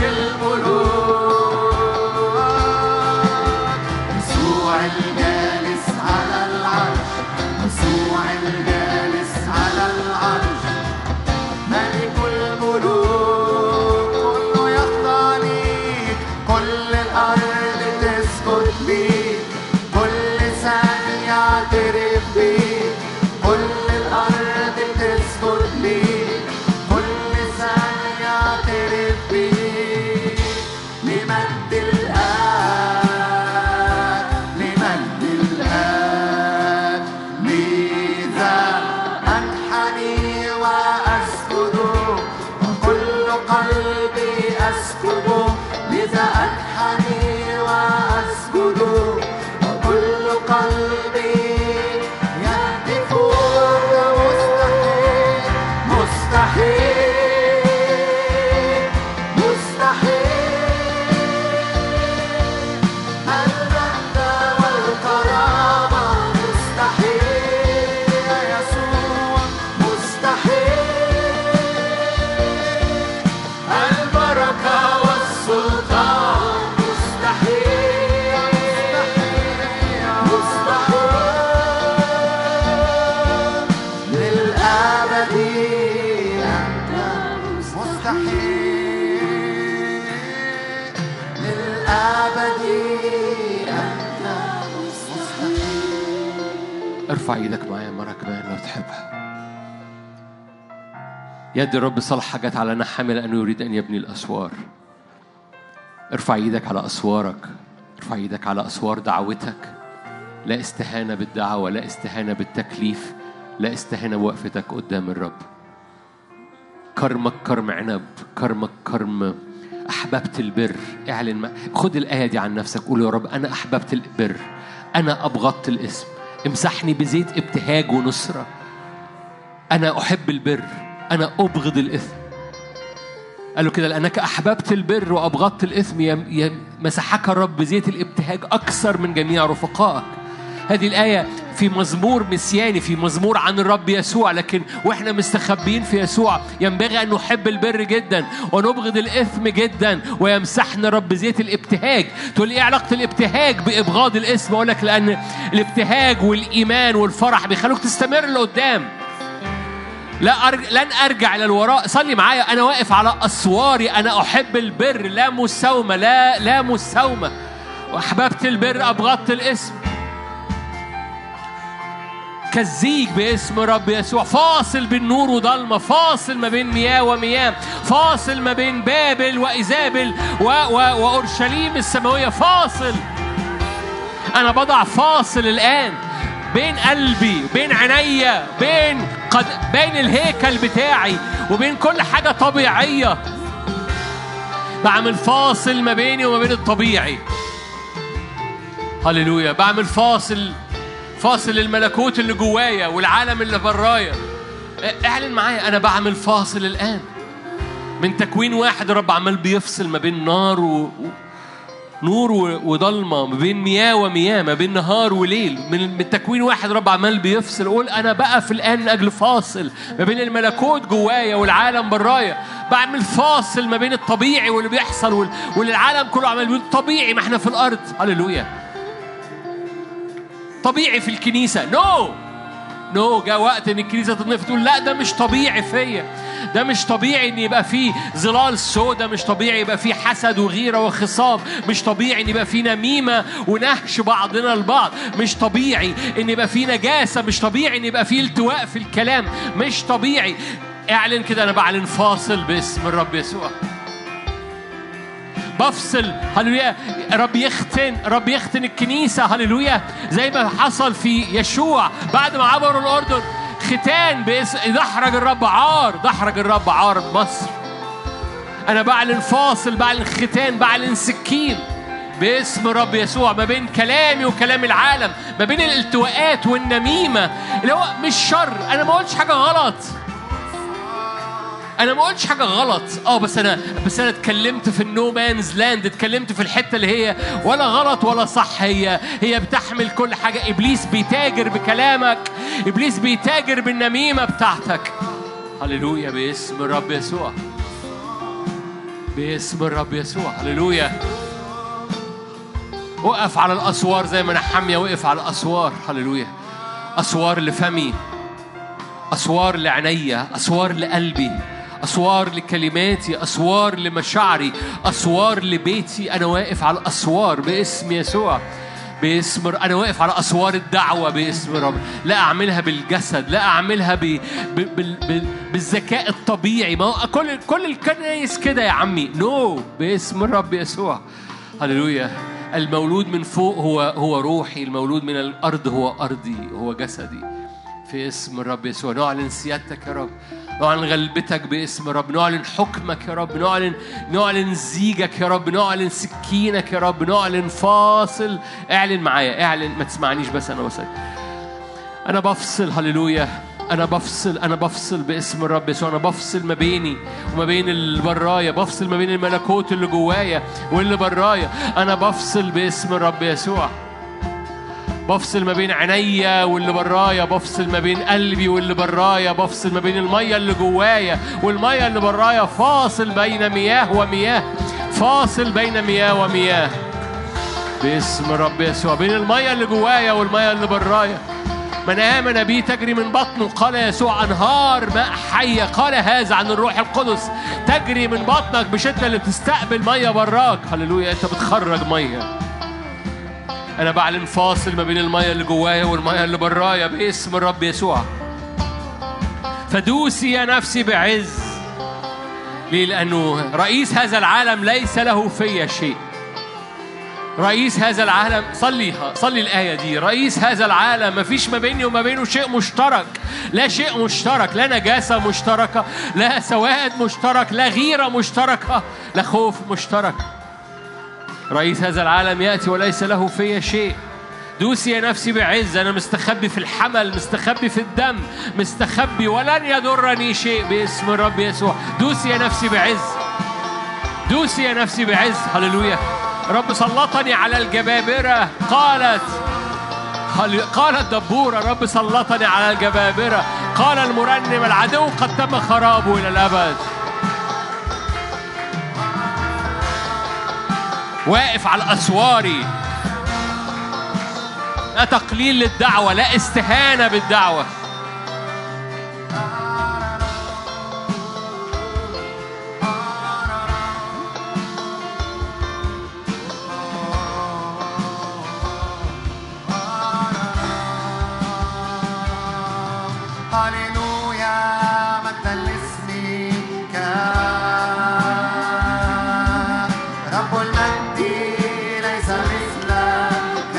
الملوك يسوع الجالس على العرش يسوع الجالس على العرش ملك الملوك كله يخضع ليك كل الأرض تسجد ليك كل لسان يعترف بيك كل الأرض تسجد ليك كل لسان يعترف بيك لمجد الآب لمجد الآب لذا أنحني وأسجد وكل قلبي أسكب لذا أنحني وأسجد وكل قلبي يهتف مستحيل مستحيل مستحيل المجد والكرامة مستحيل يا يسوع مستحيل البركة مستحيل للأبد أنت مستحيل ارفع ايدك معايا مرة كمان لو تحبها يد الرب صالحة جت على نحامي لأنه يريد أن يبني الأسوار ارفع ايدك على أسوارك ارفع ايدك على أسوار دعوتك لا استهانة بالدعوة لا استهانة بالتكليف لا استهانة بوقفتك قدام الرب كرمك كرم عنب كرمك كرم أحببت البر اعلن ما. خد الآية دي عن نفسك قول يا رب أنا أحببت البر أنا أبغضت الاسم امسحني بزيت ابتهاج ونصرة أنا أحب البر أنا أبغض الإثم قال له كده لأنك أحببت البر وأبغضت الإثم يم- يم- مسحك الرب بزيت الابتهاج أكثر من جميع رفقائك هذه الآية في مزمور مسياني في مزمور عن الرب يسوع لكن واحنا مستخبيين في يسوع ينبغي أن نحب البر جدا ونبغض الإثم جدا ويمسحنا الرب بزيت الابتهاج تقول لي إيه علاقة الابتهاج بإبغاض الإثم أقول لك لأن الابتهاج والإيمان والفرح بيخلوك تستمر لقدام لا أرج... لن ارجع للوراء صلي معايا انا واقف على اسواري انا احب البر لا مساومه لا لا مساومه واحببت البر ابغضت الاسم كالزيج باسم رب يسوع فاصل بين نور وضلمه فاصل ما بين مياه ومياه فاصل ما بين بابل وايزابل و... و... واورشليم السماويه فاصل أنا بضع فاصل الآن بين قلبي بين عينيا بين قد بين الهيكل بتاعي وبين كل حاجة طبيعية بعمل فاصل ما بيني وما بين الطبيعي هللويا بعمل فاصل فاصل الملكوت اللي جوايا والعالم اللي برايا اعلن معايا انا بعمل فاصل الان من تكوين واحد الرب عمال بيفصل ما بين نار و... و- نور و- وضلمه ما بين مياه ومياه ما بين نهار وليل من من تكوين واحد رب عمال بيفصل قول انا بقف الان من اجل فاصل ما بين الملكوت جوايا والعالم برايا بعمل فاصل ما بين الطبيعي واللي بيحصل وال- واللي العالم كله عمال بيقول طبيعي ما احنا في الارض هللويا طبيعي في الكنيسه نو no. نو no. جاء وقت ان الكنيسه تنف تقول لا ده مش طبيعي فيا ده مش طبيعي ان يبقى فيه ظلال سودا مش طبيعي يبقى فيه حسد وغيره وخصام مش طبيعي ان يبقى فيه نميمه ونهش بعضنا البعض مش طبيعي ان يبقى فيه نجاسه مش طبيعي ان يبقى فيه التواء في الكلام مش طبيعي اعلن كده انا بعلن فاصل باسم الرب يسوع بفصل هللويا رب يختن رب يختن الكنيسة هللويا زي ما حصل في يشوع بعد ما عبروا الأردن ختان باسم دحرج الرب عار دحرج الرب عار مصر أنا بعلن فاصل بعلن ختان بعلن سكين باسم رب يسوع ما بين كلامي وكلام العالم ما بين الالتواءات والنميمة اللي هو مش شر أنا ما قلتش حاجة غلط انا ما قلتش حاجه غلط اه بس انا بس انا اتكلمت في النو مانز لاند اتكلمت في الحته اللي هي ولا غلط ولا صح هي هي بتحمل كل حاجه ابليس بيتاجر بكلامك ابليس بيتاجر بالنميمه بتاعتك هللويا باسم الرب يسوع باسم الرب يسوع هللويا وقف على الاسوار زي ما نحمية وقف على الاسوار هللويا اسوار لفمي أسوار لعينيا أسوار لقلبي أسوار لكلماتي أسوار لمشاعري أسوار لبيتي أنا واقف على الأسوار باسم يسوع باسم أنا واقف على أسوار الدعوة باسم رب لا أعملها بالجسد لا أعملها ب... ب... بال... بال... بالذكاء الطبيعي ما هو كل كل الكنايس كده يا عمي نو no. باسم الرب يسوع هللويا المولود من فوق هو هو روحي المولود من الأرض هو أرضي هو جسدي في اسم الرب يسوع نعلن سيادتك يا رب نعلن غلبتك باسم الرب نعلن حكمك يا رب نعلن نعلن زيجك يا رب نعلن سكينك يا رب نعلن فاصل اعلن معايا اعلن ما تسمعنيش بس انا بس انا بفصل هللويا انا بفصل انا بفصل باسم الرب يسوع انا بفصل ما بيني وما بين اللي برايا بفصل ما بين الملكوت اللي جوايا واللي برايا انا بفصل باسم الرب يسوع بفصل ما بين عينيا واللي برايا بفصل ما بين قلبي واللي برايا بفصل ما بين المية اللي جوايا والمية اللي برايا فاصل بين مياه ومياه فاصل بين مياه ومياه باسم رب يسوع بين المية اللي جوايا والمية اللي برايا من آمن بي تجري من بطنه قال يسوع أنهار ماء حية قال هذا عن الروح القدس تجري من بطنك مش أنت اللي بتستقبل مية براك هللويا أنت بتخرج مية أنا بعلن فاصل ما بين المية اللي جوايا والمية اللي برايا باسم الرب يسوع فدوسي يا نفسي بعز ليه؟ لأنه رئيس هذا العالم ليس له في شيء رئيس هذا العالم صليها صلي الآية دي رئيس هذا العالم ما فيش ما بيني وما بينه شيء مشترك لا شيء مشترك لا نجاسة مشتركة لا سواد مشترك لا غيرة مشتركة لا خوف مشترك رئيس هذا العالم يأتي وليس له في شيء دوسي يا نفسي بعز أنا مستخبي في الحمل مستخبي في الدم مستخبي ولن يضرني شيء باسم الرب يسوع دوسي يا نفسي بعز دوسي يا نفسي بعز هللويا رب سلطني على الجبابرة قالت هل- قالت دبورة رب سلطني على الجبابرة قال المرنم العدو قد تم خرابه إلى الأبد واقف على أسواري لا تقليل للدعوة لا استهانة بالدعوة هللويا مجدا لاسمك رب المجد ليس مثلك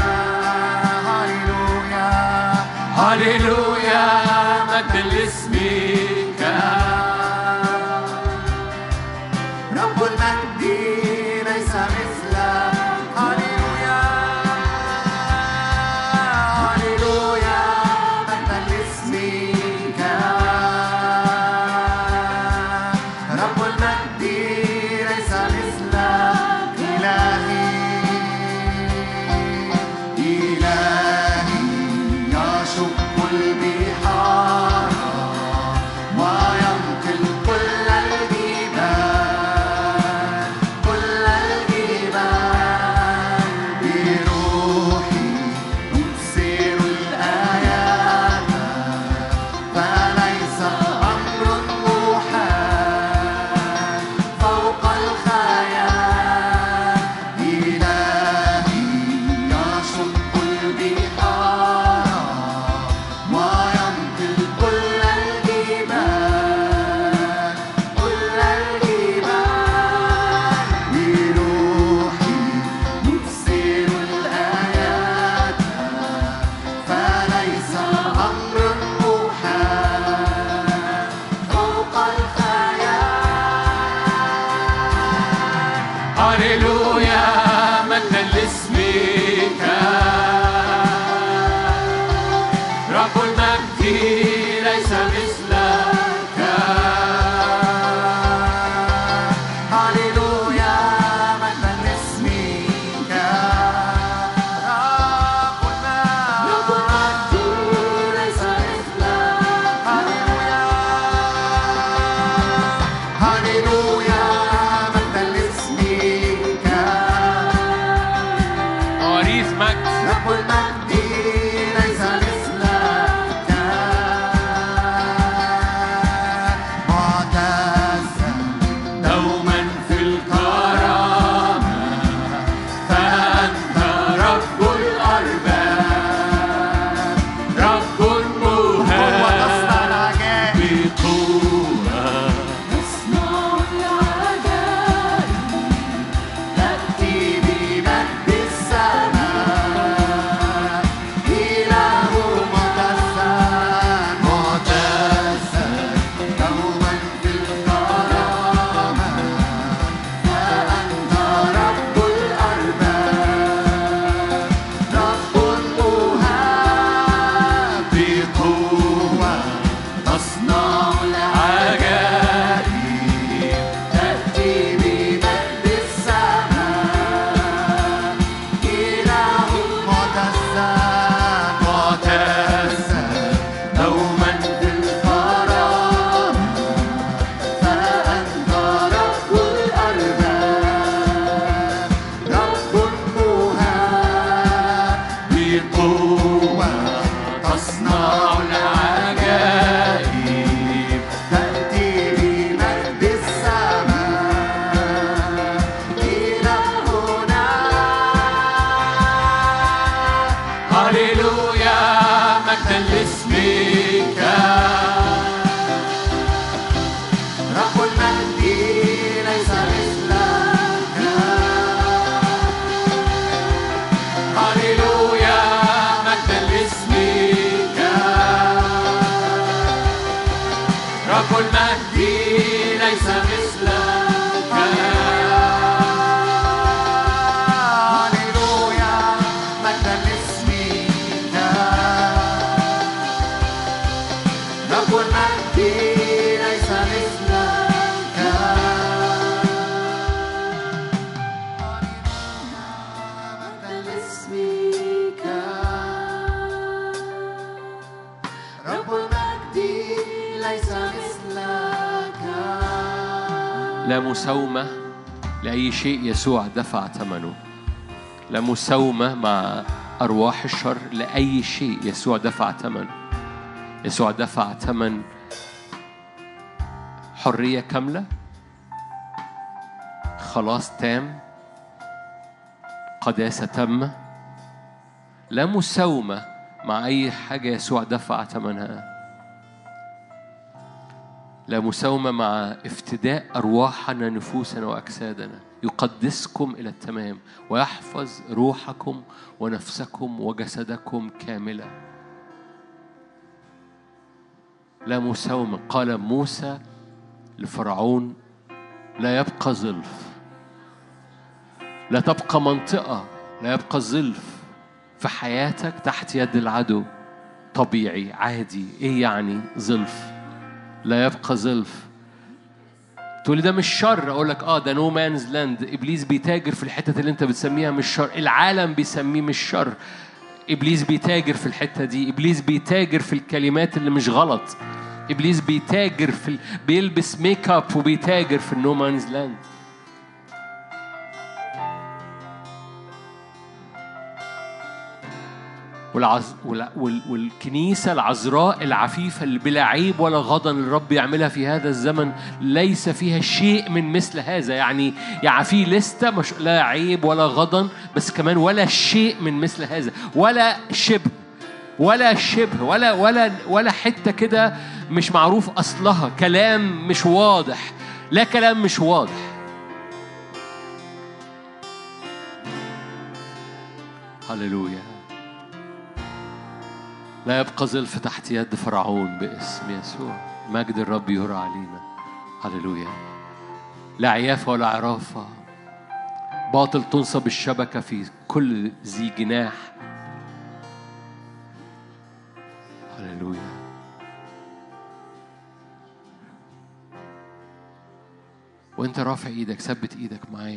هللويا هللويا مجد لاسمك رب المجد ليس مثلك هللويا هللويا مجدا لاسمك رب المجد ليس مثلك إلهي إلهي يشق البحار وينقل كل الجبال كل الجبال بروحي يبصر الآيات فليس أمر محال فوق الخيال إلهي يشق البحار وينقل كل الجبال كل الجبال بروحي يبصر الآيات فليس أمر محال فوق الخيال هللويا مجدا لاسمك رب المجد ليس مثلك هللويا مجدا لاسمك رب المجد ليس مثلك هللويا هللويا مجدا لاسمك مواريث مجد رب المجد ليس مثلك معتزا دوما في الكرامة فأنت رب الأرباب رب وتصنع مهاب العجائب بقوة تصنع لا مساومة لأي شيء يسوع دفع ثمنه لا مساومة مع أرواح الشر لأي شيء يسوع دفع ثمنه يسوع دفع ثمن حرية كاملة خلاص تام قداسة تامة لا مساومة مع أي حاجة يسوع دفع ثمنها لا مساومة مع افتداء أرواحنا نفوسنا وأجسادنا يقدسكم إلى التمام ويحفظ روحكم ونفسكم وجسدكم كاملة لا مساومة قال موسى لفرعون لا يبقى ظلف لا تبقى منطقة لا يبقى ظلف في حياتك تحت يد العدو طبيعي عادي ايه يعني ظلف لا يبقى ظلف تقولي ده مش شر اقول لك اه ده نو مانز لاند ابليس بيتاجر في الحتت اللي انت بتسميها مش شر العالم بيسميه مش شر ابليس بيتاجر في الحته دي ابليس بيتاجر في الكلمات اللي مش غلط ابليس بيتاجر في ال... بيلبس ميك اب وبيتاجر في النو مانز لاند والعز... وال... وال... والكنيسة العذراء العفيفة اللي بلا عيب ولا غضن الرب يعملها في هذا الزمن ليس فيها شيء من مثل هذا يعني يعني في لستة مش لا عيب ولا غضن بس كمان ولا شيء من مثل هذا ولا شبه ولا شبه ولا ولا ولا حتة كده مش معروف أصلها كلام مش واضح لا كلام مش واضح هللويا لا يبقى ظلف تحت يد فرعون باسم يسوع مجد الرب يرى علينا هللويا لا عيافة ولا عرافة باطل تنصب الشبكة في كل ذي جناح هللويا وانت رافع ايدك ثبت ايدك معايا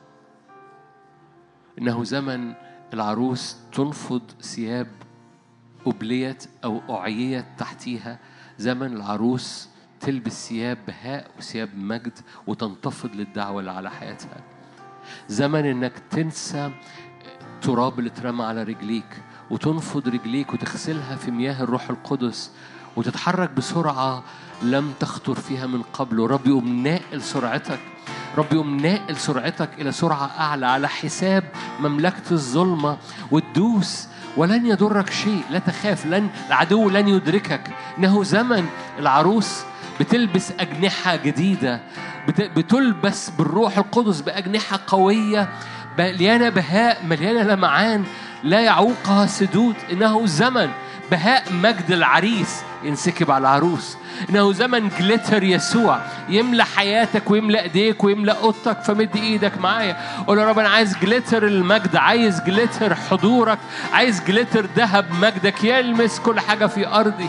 انه زمن العروس تنفض ثياب أبليت أو أعييت تحتيها زمن العروس تلبس ثياب بهاء وثياب مجد وتنتفض للدعوة اللي على حياتها زمن انك تنسى التراب اللي اترمى على رجليك وتنفض رجليك وتغسلها في مياه الروح القدس وتتحرك بسرعة لم تخطر فيها من قبل ورب يقوم ناقل سرعتك رب يقوم ناقل سرعتك إلى سرعة أعلى على حساب مملكة الظلمة وتدوس ولن يضرك شيء لا تخاف لن العدو لن يدركك إنه زمن العروس بتلبس أجنحة جديدة بت- بتلبس بالروح القدس بأجنحة قوية مليانة بهاء مليانة لمعان لا يعوقها سدود إنه زمن بهاء مجد العريس ينسكب على العروس إنه زمن جليتر يسوع يملى حياتك ويملى إيديك ويملى أوضتك فمد إيدك معايا قول يا رب أنا عايز جليتر المجد عايز جليتر حضورك عايز جليتر ذهب مجدك يلمس كل حاجة في أرضي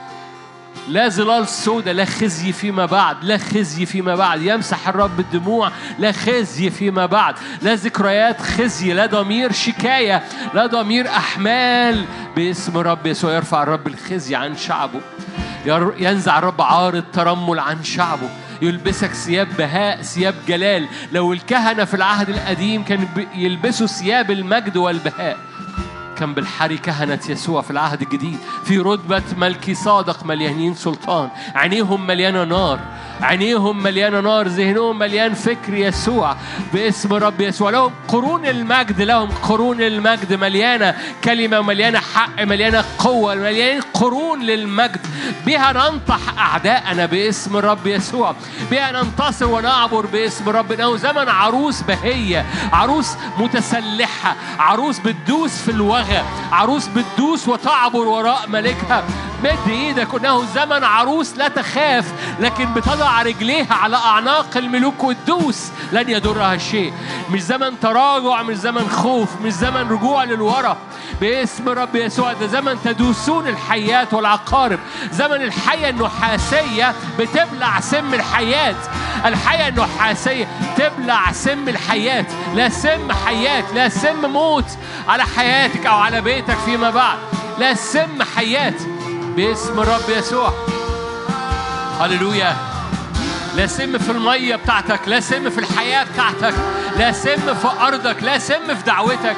لا ظلال سودة لا خزي فيما بعد لا خزي فيما بعد يمسح الرب الدموع لا خزي فيما بعد لا ذكريات خزي لا ضمير شكاية لا ضمير أحمال باسم رب يسوع يرفع الرب الخزي عن شعبه ير- ينزع الرب عار الترمل عن شعبه يلبسك ثياب بهاء ثياب جلال لو الكهنة في العهد القديم كانوا بي- يلبسوا ثياب المجد والبهاء كان بالحري كهنة يسوع في العهد الجديد في رتبة ملكي صادق مليانين سلطان عينيهم مليانة نار عينيهم مليانة نار ذهنهم مليان فكر يسوع باسم رب يسوع لهم قرون المجد لهم قرون المجد مليانة كلمة مليانة حق مليانة قوة مليانة قرون للمجد بها ننطح أعداءنا باسم رب يسوع بها ننتصر ونعبر باسم رب إنه زمن عروس بهية عروس متسلحة عروس بتدوس في الوغى عروس بتدوس وتعبر وراء ملكها مد ايدك انه زمن عروس لا تخاف لكن بتضع رجليها على اعناق الملوك وتدوس لن يضرها شيء مش زمن تراجع مش زمن خوف مش زمن رجوع للورا باسم رب يسوع ده زمن تدوسون الحيات والعقارب زمن الحية النحاسية بتبلع سم الحياة الحية النحاسية تبلع سم الحياة لا سم حياة لا سم موت على حياتك أو على بيتك فيما بعد لا سم حياة باسم الرب يسوع هللويا لا سم في المية بتاعتك لا سم في الحياة بتاعتك لا سم في أرضك لا سم في دعوتك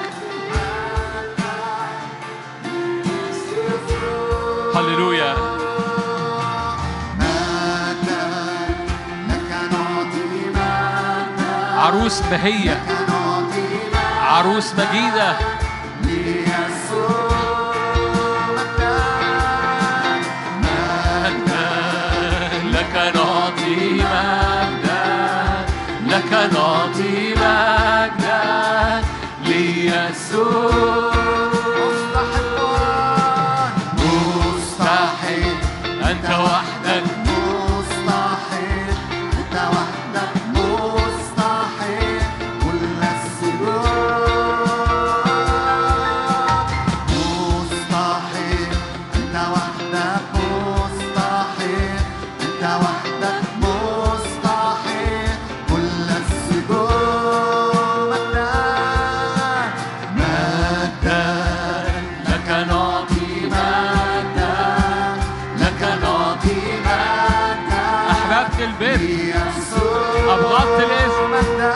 هللويا مجدا لك نعطي مجدا عروس بهية لك نعطي مجدا عروس مجيدة ليسوع مجدا لك نعطي مجدا لك نعطي مجدا ليسوع مستحقان مستحيل أنت وحدك مستحيل أنت وحدك مستحيل كل السجود مستحيل أنت وحدك مستحيل أنت وحدك مستحيل كل السجود مجدا مجدا لك نعطي مجدا لك نعطي مجدا أحببت البر يسوع أبغضت الاسم مجدا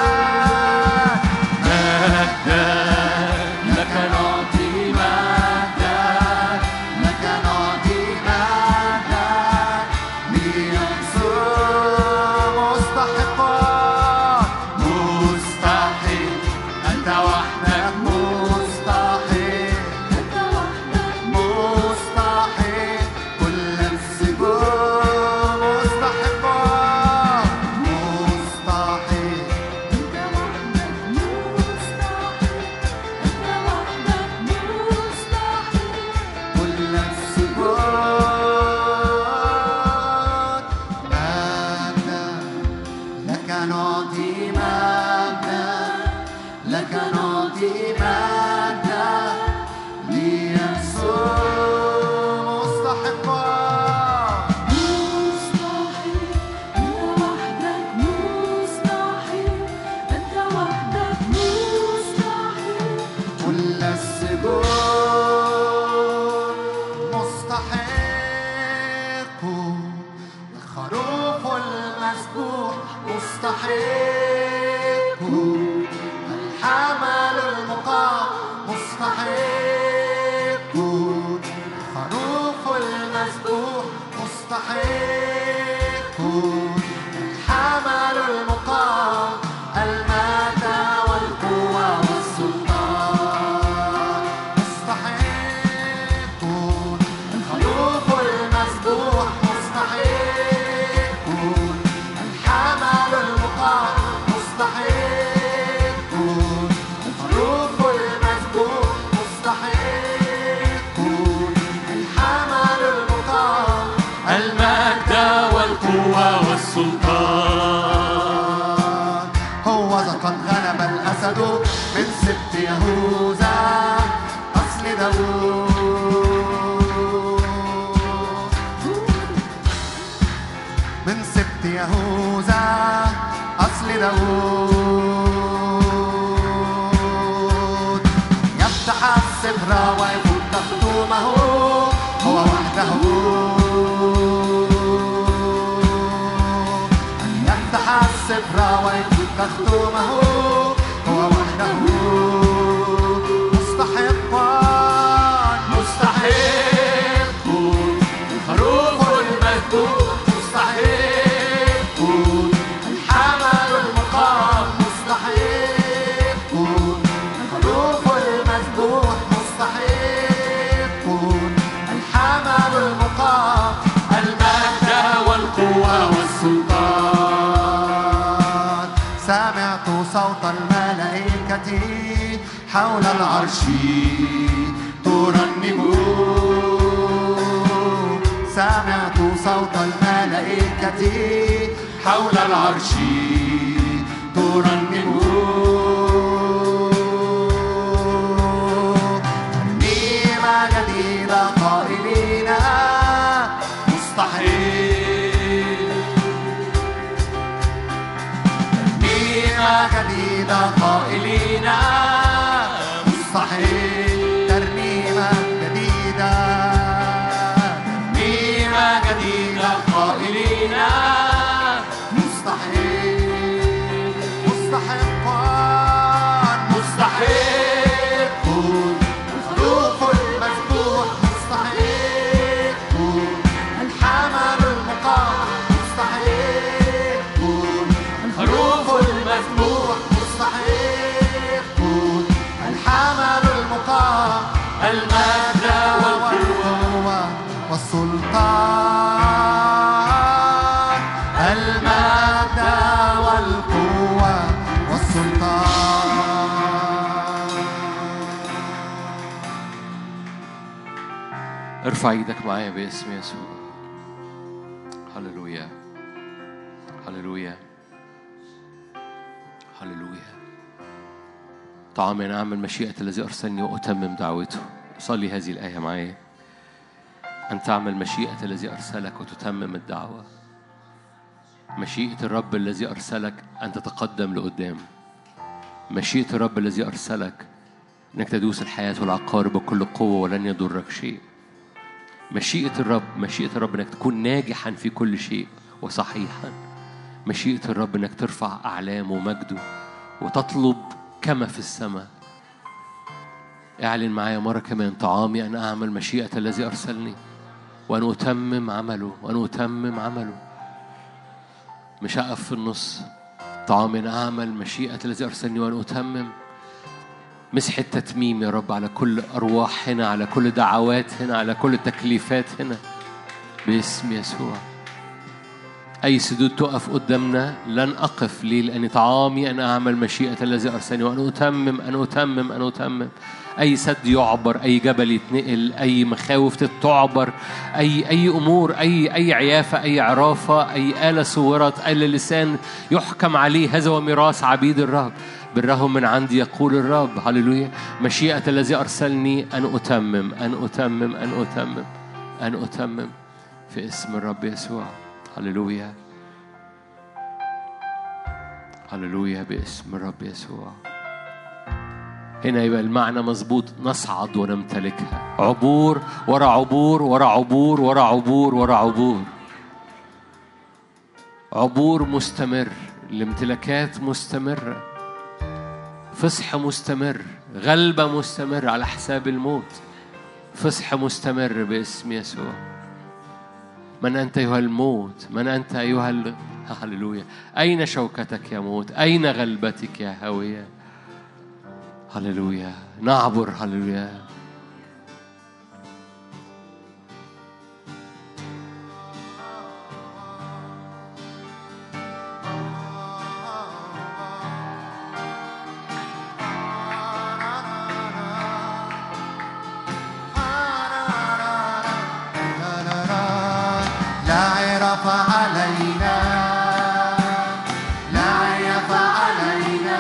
مجدا لك نعطي مجدا لك نعطي مجدا ليسوع مستحقان مستحيل أنت وحدك مستحيل أنت وحدك مستحيل كل السجود مستحقان مستحيل أنت وحدك مستحيل أنت وحدك مستحيل كل السجود مجدا لك نعطي مجدا لك نعطي مجدا ليسوع مستحقان مستحيل أنت وحدك مستحيل أنت وحدك مستحيل كل السجود مستحق الخروف المسبوح مستحق الحمل المقام مستحق الخروف المسبوح مستحق الحمل المقام المجد والقوة والسلطان مستحق الخروف المسبوح مستحق الحمل المقام مستحق الخروف المسبوح مستحق الحمل المقام المجد والقوة والسلطان هو ذا قد غلب الأسد من سبط يهوذا أصل داوود من سبط يهوذا أصل داوود يفتح السفر ويفوت تختومه هو وحده أن يفتح السفر ويفوت تختومه هو وحده مستحقا مستحق الخروف المذبوح مستحق الحمل المقام مستحق الخروف المذبوح مستحق الحمل المقام المجد والقوة والسلطان سمعت صوت الملائكة حول العرش ترنم سمعت صوت الملائكة حول العرش ترنم ترنيمة جديدة قائلين مستحيل ترنيمة جديدة قائلين مستحيل ترنيمة جديدة ترنيمة جديدة قائلين ارفع ايدك معايا باسم يسوع هللويا هللويا هللويا طعامي أنا أعمل مشيئة الذي أرسلني وأتمم دعوته صلي هذه الآية معايا أن تعمل مشيئة الذي أرسلك وتتمم الدعوة مشيئة الرب الذي أرسلك أن تتقدم لقدام مشيئة الرب الذي أرسلك أنك تدوس الحياة والعقار بكل قوة ولن يضرك شيء مشيئة الرب مشيئة الرب أنك تكون ناجحا في كل شيء وصحيحا مشيئة الرب أنك ترفع أعلام ومجده وتطلب كما في السماء اعلن معايا مرة كمان طعامي أن أعمل مشيئة الذي أرسلني وأن أتمم عمله وأن أتمم عمله مش هقف في النص طعامي أن أعمل مشيئة الذي أرسلني وأن أتمم مسح التتميم يا رب على كل أرواح هنا على كل دعوات هنا على كل تكليفات هنا باسم يسوع أي سدود تقف قدامنا لن أقف ليه لأن طعامي أن أعمل مشيئة الذي أرسلني وأن أتمم أن أتمم أن أتمم أي سد يعبر أي جبل يتنقل أي مخاوف تعبر أي أي أمور أي أي عيافة أي عرافة أي آلة صورت أي لسان يحكم عليه هذا هو ميراث عبيد الرب بالرغم من عندي يقول الرب هللويا مشيئة الذي أرسلني أن أتمم أن أتمم أن أتمم أن أتمم في اسم الرب يسوع هللويا هللويا باسم الرب يسوع هنا يبقى المعنى مظبوط نصعد ونمتلكها عبور ورا عبور ورا عبور ورا عبور ورا عبور عبور مستمر الامتلاكات مستمرة فصح مستمر غلبة مستمر على حساب الموت فصح مستمر باسم يسوع من أنت أيها الموت من أنت أيها ال... هللويا أين شوكتك يا موت أين غلبتك يا هاوية هللويا نعبر هللويا لا عرف علينا لا عيف علينا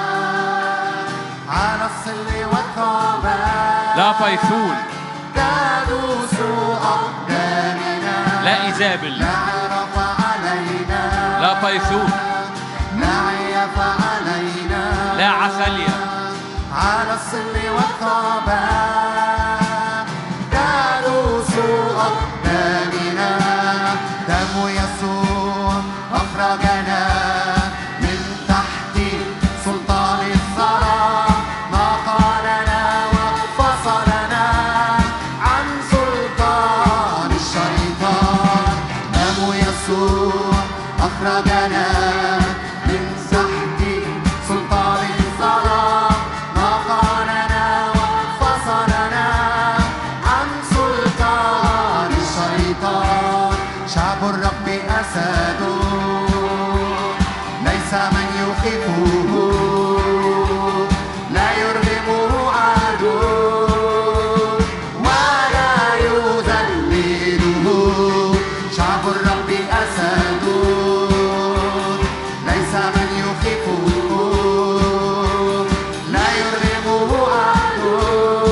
على الصل والثعبان لا بايثون تدوس أقدامنا لا إيزابل لا عرف علينا لا بايثون لا عيف علينا لا عسلية على الصل والثعبان تدوس أقدامنا دم يسوع أخرجنا من تحت سلطان الظلام ما قالنا وفصلنا عن سلطان الشيطان دم يسوع أخرجنا من تحت سلطان الظلام ما قالنا وفصلنا عن سلطان الشيطان شعب الرب أسد ليس من يخيفه لا يرغمه عدو ولا يذلله شعب الرب أسد ليس من يخيفه لا يرغمه عدو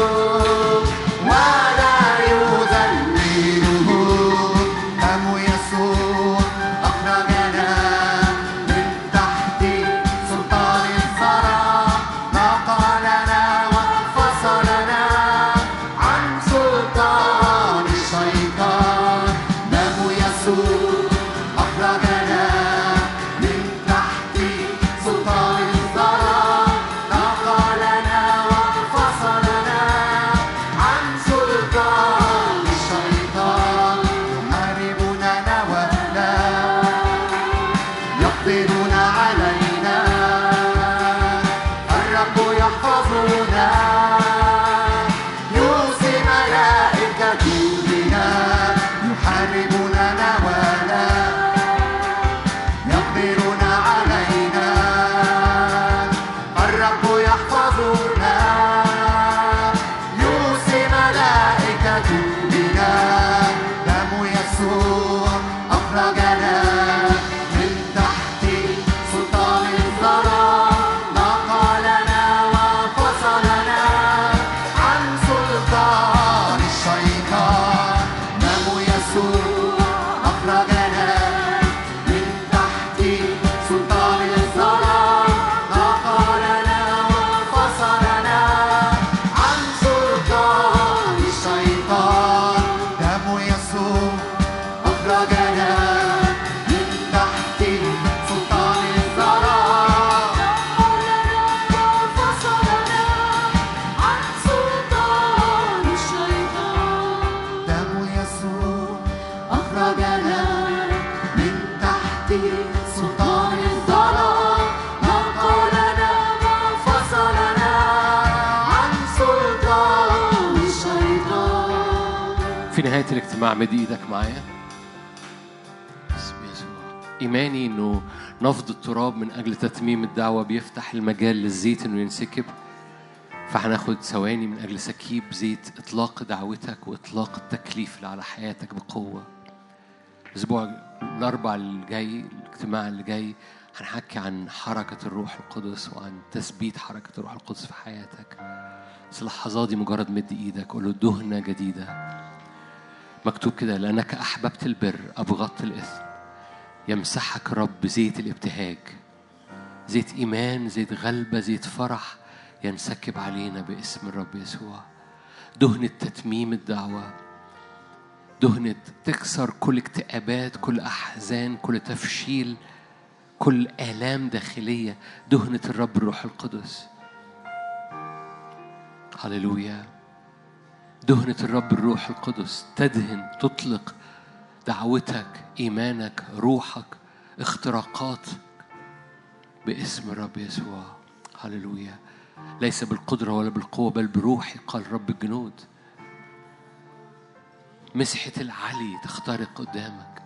ولا يذلله دم يسوع أخرجنا من تحت سلطان في نهاية الاجتماع مد ايدك معايا باسم يسوع إيماني إنه نفض التراب من أجل تتميم الدعوة بيفتح المجال للزيت إنه ينسكب فهناخد ثواني من أجل سكيب زيت إطلاق دعوتك وإطلاق التكليف اللي على حياتك بقوة الأسبوع الأربع اللي جاي الاجتماع اللي جاي هنحكي عن حركة الروح القدس وعن تثبيت حركة الروح القدس في حياتك بس اللحظات دي مجرد مد إيدك قول له دهنة جديدة مكتوب كده لأنك أحببت البر أبغضت الإثم يمسحك رب زيت الابتهاج زيت إيمان زيت غلبة زيت فرح ينسكب علينا باسم الرب يسوع دهنة تتميم الدعوة دهنة تكسر كل اكتئابات كل أحزان كل تفشيل كل آلام داخلية دهنة الرب الروح القدس هللويا دهنة الرب الروح القدس تدهن تطلق دعوتك إيمانك روحك اختراقات باسم الرب يسوع هللويا ليس بالقدرة ولا بالقوة بل بروحي قال رب الجنود مسحة العلي تخترق قدامك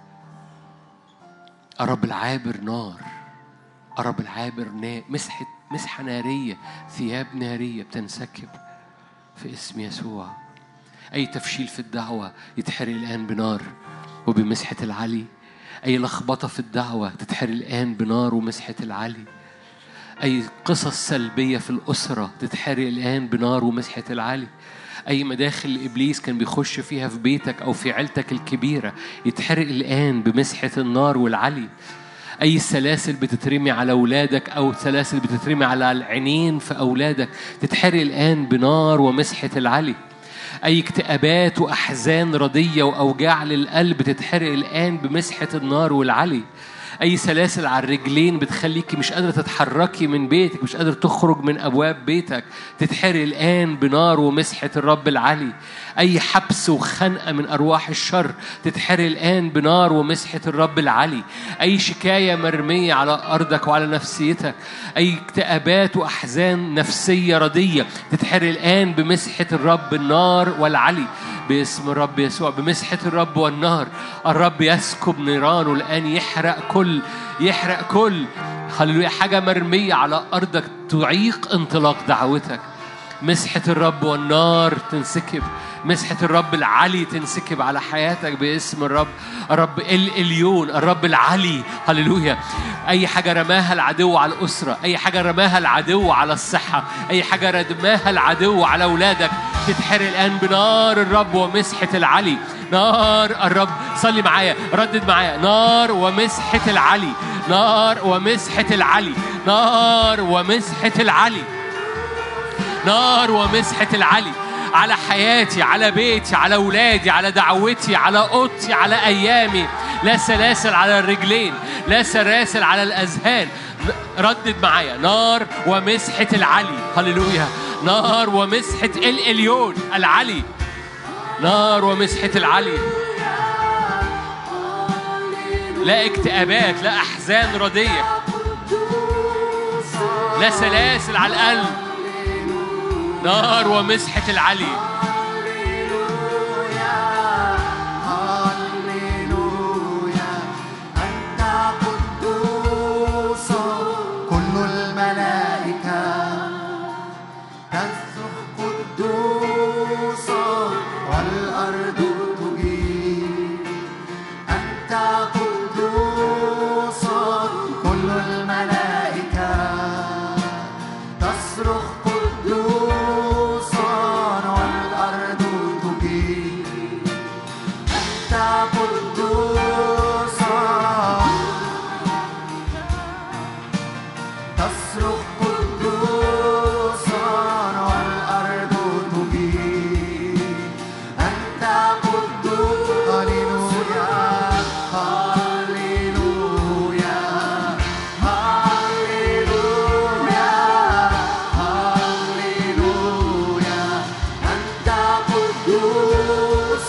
الرب العابر نار الرب العابر نار مسحة مسحة نارية ثياب نارية بتنسكب في اسم يسوع أي تفشيل في الدعوة يتحرق الآن بنار وبمسحة العلي أي لخبطة في الدعوة تتحرق الآن بنار ومسحة العلي أي قصص سلبية في الأسرة تتحرق الآن بنار ومسحة العلي أي مداخل إبليس كان بيخش فيها في بيتك أو في عيلتك الكبيرة يتحرق الآن بمسحة النار والعلي أي سلاسل بتترمي على أولادك أو سلاسل بتترمي على العينين في أولادك تتحرق الآن بنار ومسحة العلي أي اكتئابات وأحزان ردية وأوجاع للقلب تتحرق الآن بمسحة النار والعلي أي سلاسل على الرجلين بتخليكي مش قادرة تتحركي من بيتك مش قادرة تخرج من أبواب بيتك تتحرق الآن بنار ومسحة الرب العلي أي حبس وخنقة من أرواح الشر تتحرق الآن بنار ومسحة الرب العلي أي شكاية مرمية على أرضك وعلى نفسيتك أي اكتئابات وأحزان نفسية ردية تتحرق الآن بمسحة الرب النار والعلي باسم الرب يسوع بمسحة الرب والنار الرب يسكب نيرانه الآن يحرق كل يحرق كل هللويا حاجة مرمية على أرضك تعيق انطلاق دعوتك مسحة الرب والنار تنسكب مسحة الرب العلي تنسكب على حياتك باسم الرب الرب الإليون الرب العلي هللويا أي حاجة رماها العدو على الأسرة أي حاجة رماها العدو على الصحة أي حاجة رماها العدو على أولادك تتحرق الآن بنار الرب ومسحة العلي نار الرب صلي معايا ردد معايا نار ومسحة العلي نار ومسحة العلي نار ومسحة العلي نار ومسحة العلي على حياتي على بيتي على أولادي على دعوتي على أوضتي على أيامي لا سلاسل على الرجلين لا سلاسل على الأذهان ردد معايا نار ومسحة العلي هللويا نار ومسحة الإليون العلي نار ومسحة العلي لا اكتئابات لا أحزان ردية لا سلاسل على القلب نار ومسحة العلي هللويا أنت قدوس كل الملائكة تصرخ قدوس والأرض تجيب أنت قدوس كل الملائكة تصرخ قدوس والأرض تجيب أنت قدوس تصرخ قدوس والأرض تجيب أنت قدوس هللويا هللويا هللويا هللويا أنت قدوس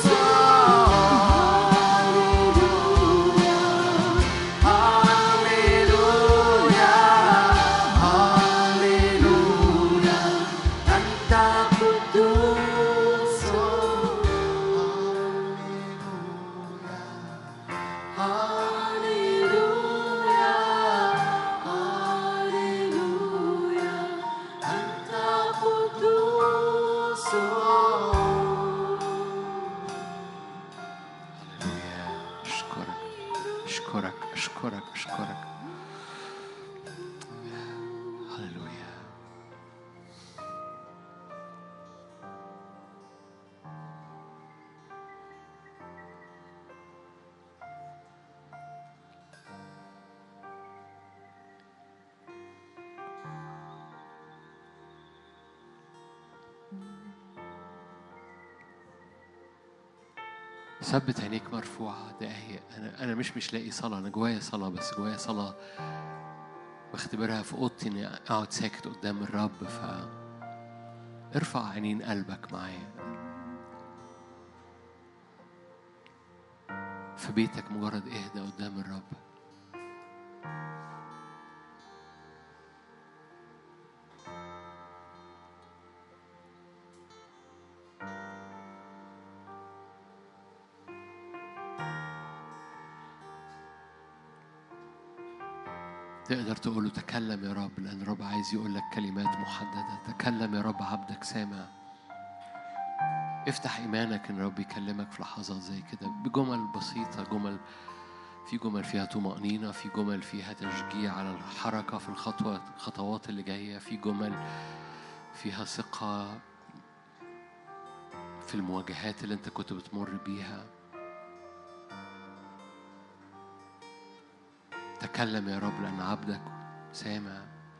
هللويا هللويا ثبت عينيك مرفوعة دقايق أنا أنا مش مش لاقي صلاة أنا جوايا صلاة بس جوايا صلاة بختبرها في أوضتي إني أقعد ساكت قدام الرب ف ارفع عينين قلبك معايا في بيتك مجرد اهدى قدام الرب تقدر تقول له تكلم يا رب لأن الرب عايز يقول لك كلمات محددة تكلم يا رب عبدك سامع افتح إيمانك إن الرب يكلمك في لحظات زي كده بجمل بسيطة جمل في جمل فيها طمأنينة في جمل فيها تشجيع على الحركة في الخطوة الخطوات اللي جاية في جمل فيها ثقة في المواجهات اللي انت كنت بتمر بيها تكلم يا رب لأن عبدك سامع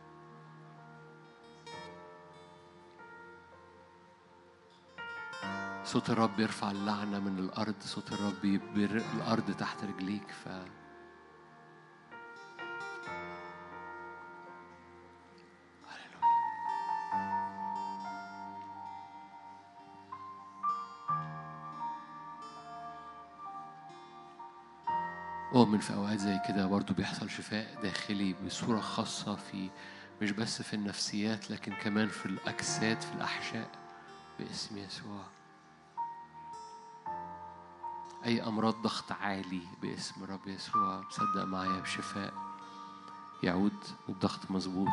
صوت الرب يرفع اللعنة من الأرض صوت الرب يبر الأرض تحت رجليك ف هللويا. أؤمن في أوقات زي كده برضو بيحصل شفاء داخلي بصورة خاصة في مش بس في النفسيات لكن كمان في الأجساد في الأحشاء باسم يسوع أي أمراض ضغط عالي باسم رب يسوع صدق معايا بشفاء يعود الضغط مظبوط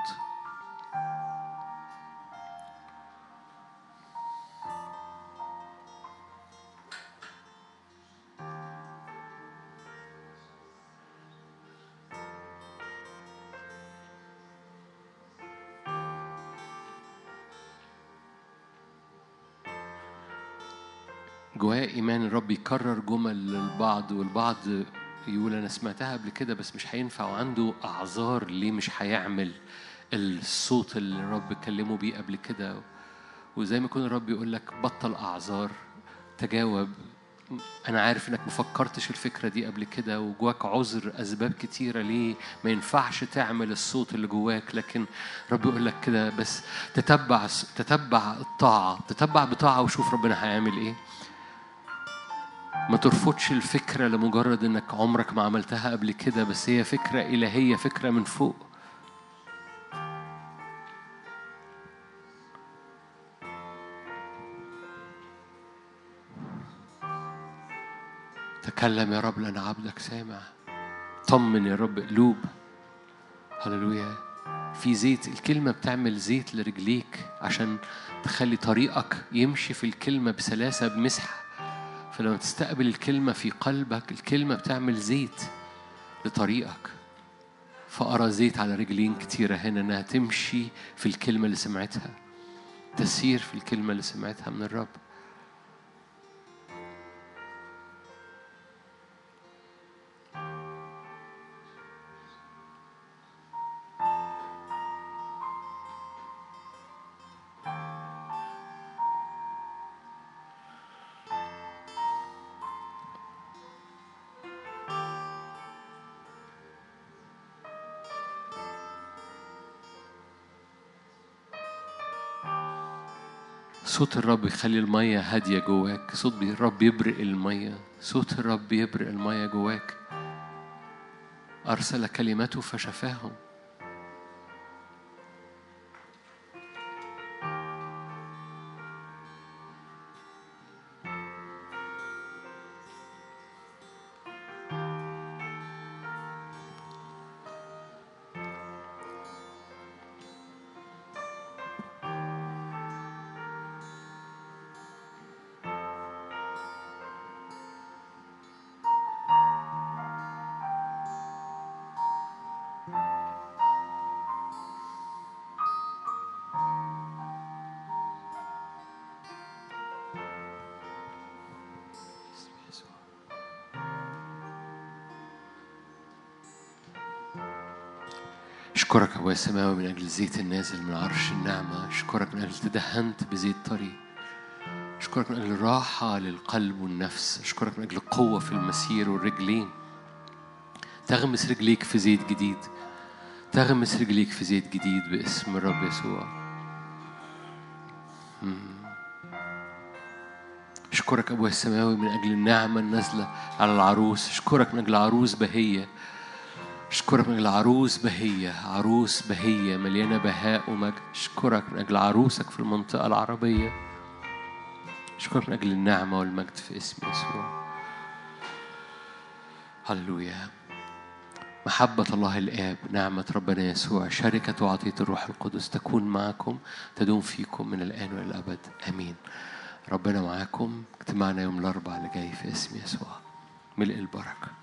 جوايا إيمان الرب يكرر جمل للبعض والبعض يقول أنا سمعتها قبل كده بس مش هينفع وعنده أعذار ليه مش هيعمل الصوت اللي الرب كلمه بيه قبل كده وزي ما يكون الرب يقول لك بطل أعذار تجاوب أنا عارف إنك مفكرتش الفكرة دي قبل كده وجواك عذر أسباب كتيرة ليه ما ينفعش تعمل الصوت اللي جواك لكن رب يقول لك كده بس تتبع تتبع الطاعة تتبع بطاعة وشوف ربنا هيعمل إيه ما ترفضش الفكرة لمجرد انك عمرك ما عملتها قبل كده بس هي فكرة إلهية فكرة من فوق تكلم يا رب لأن عبدك سامع طمن يا رب قلوب هللويا في زيت الكلمة بتعمل زيت لرجليك عشان تخلي طريقك يمشي في الكلمة بسلاسة بمسحة فلما تستقبل الكلمة في قلبك الكلمة بتعمل زيت لطريقك فأرى زيت على رجلين كتيرة هنا إنها تمشي في الكلمة اللي سمعتها تسير في الكلمة اللي سمعتها من الرب صوت الرب يخلي المية هادية جواك صوت بي- الرب يبرق المية صوت الرب يبرق المية جواك أرسل كلمته فشفاهم أشكرك أبويا السماوي من أجل الزيت النازل من عرش النعمة أشكرك من أجل تدهنت بزيت طري أشكرك من أجل الراحة للقلب والنفس أشكرك من أجل القوة في المسير والرجلين تغمس رجليك في زيت جديد تغمس رجليك في زيت جديد باسم الرب يسوع مم. أشكرك أبويا السماوي من أجل النعمة النازلة على العروس أشكرك من أجل عروس بهية أشكرك من أجل عروس بهية عروس بهية مليانة بهاء ومجد أشكرك من أجل عروسك في المنطقة العربية أشكرك من أجل النعمة والمجد في اسم يسوع هللويا محبة الله الآب نعمة ربنا يسوع شركة وعطية الروح القدس تكون معكم تدوم فيكم من الآن وإلى الأبد آمين ربنا معاكم اجتماعنا يوم الأربعاء اللي جاي في اسم يسوع ملء البركه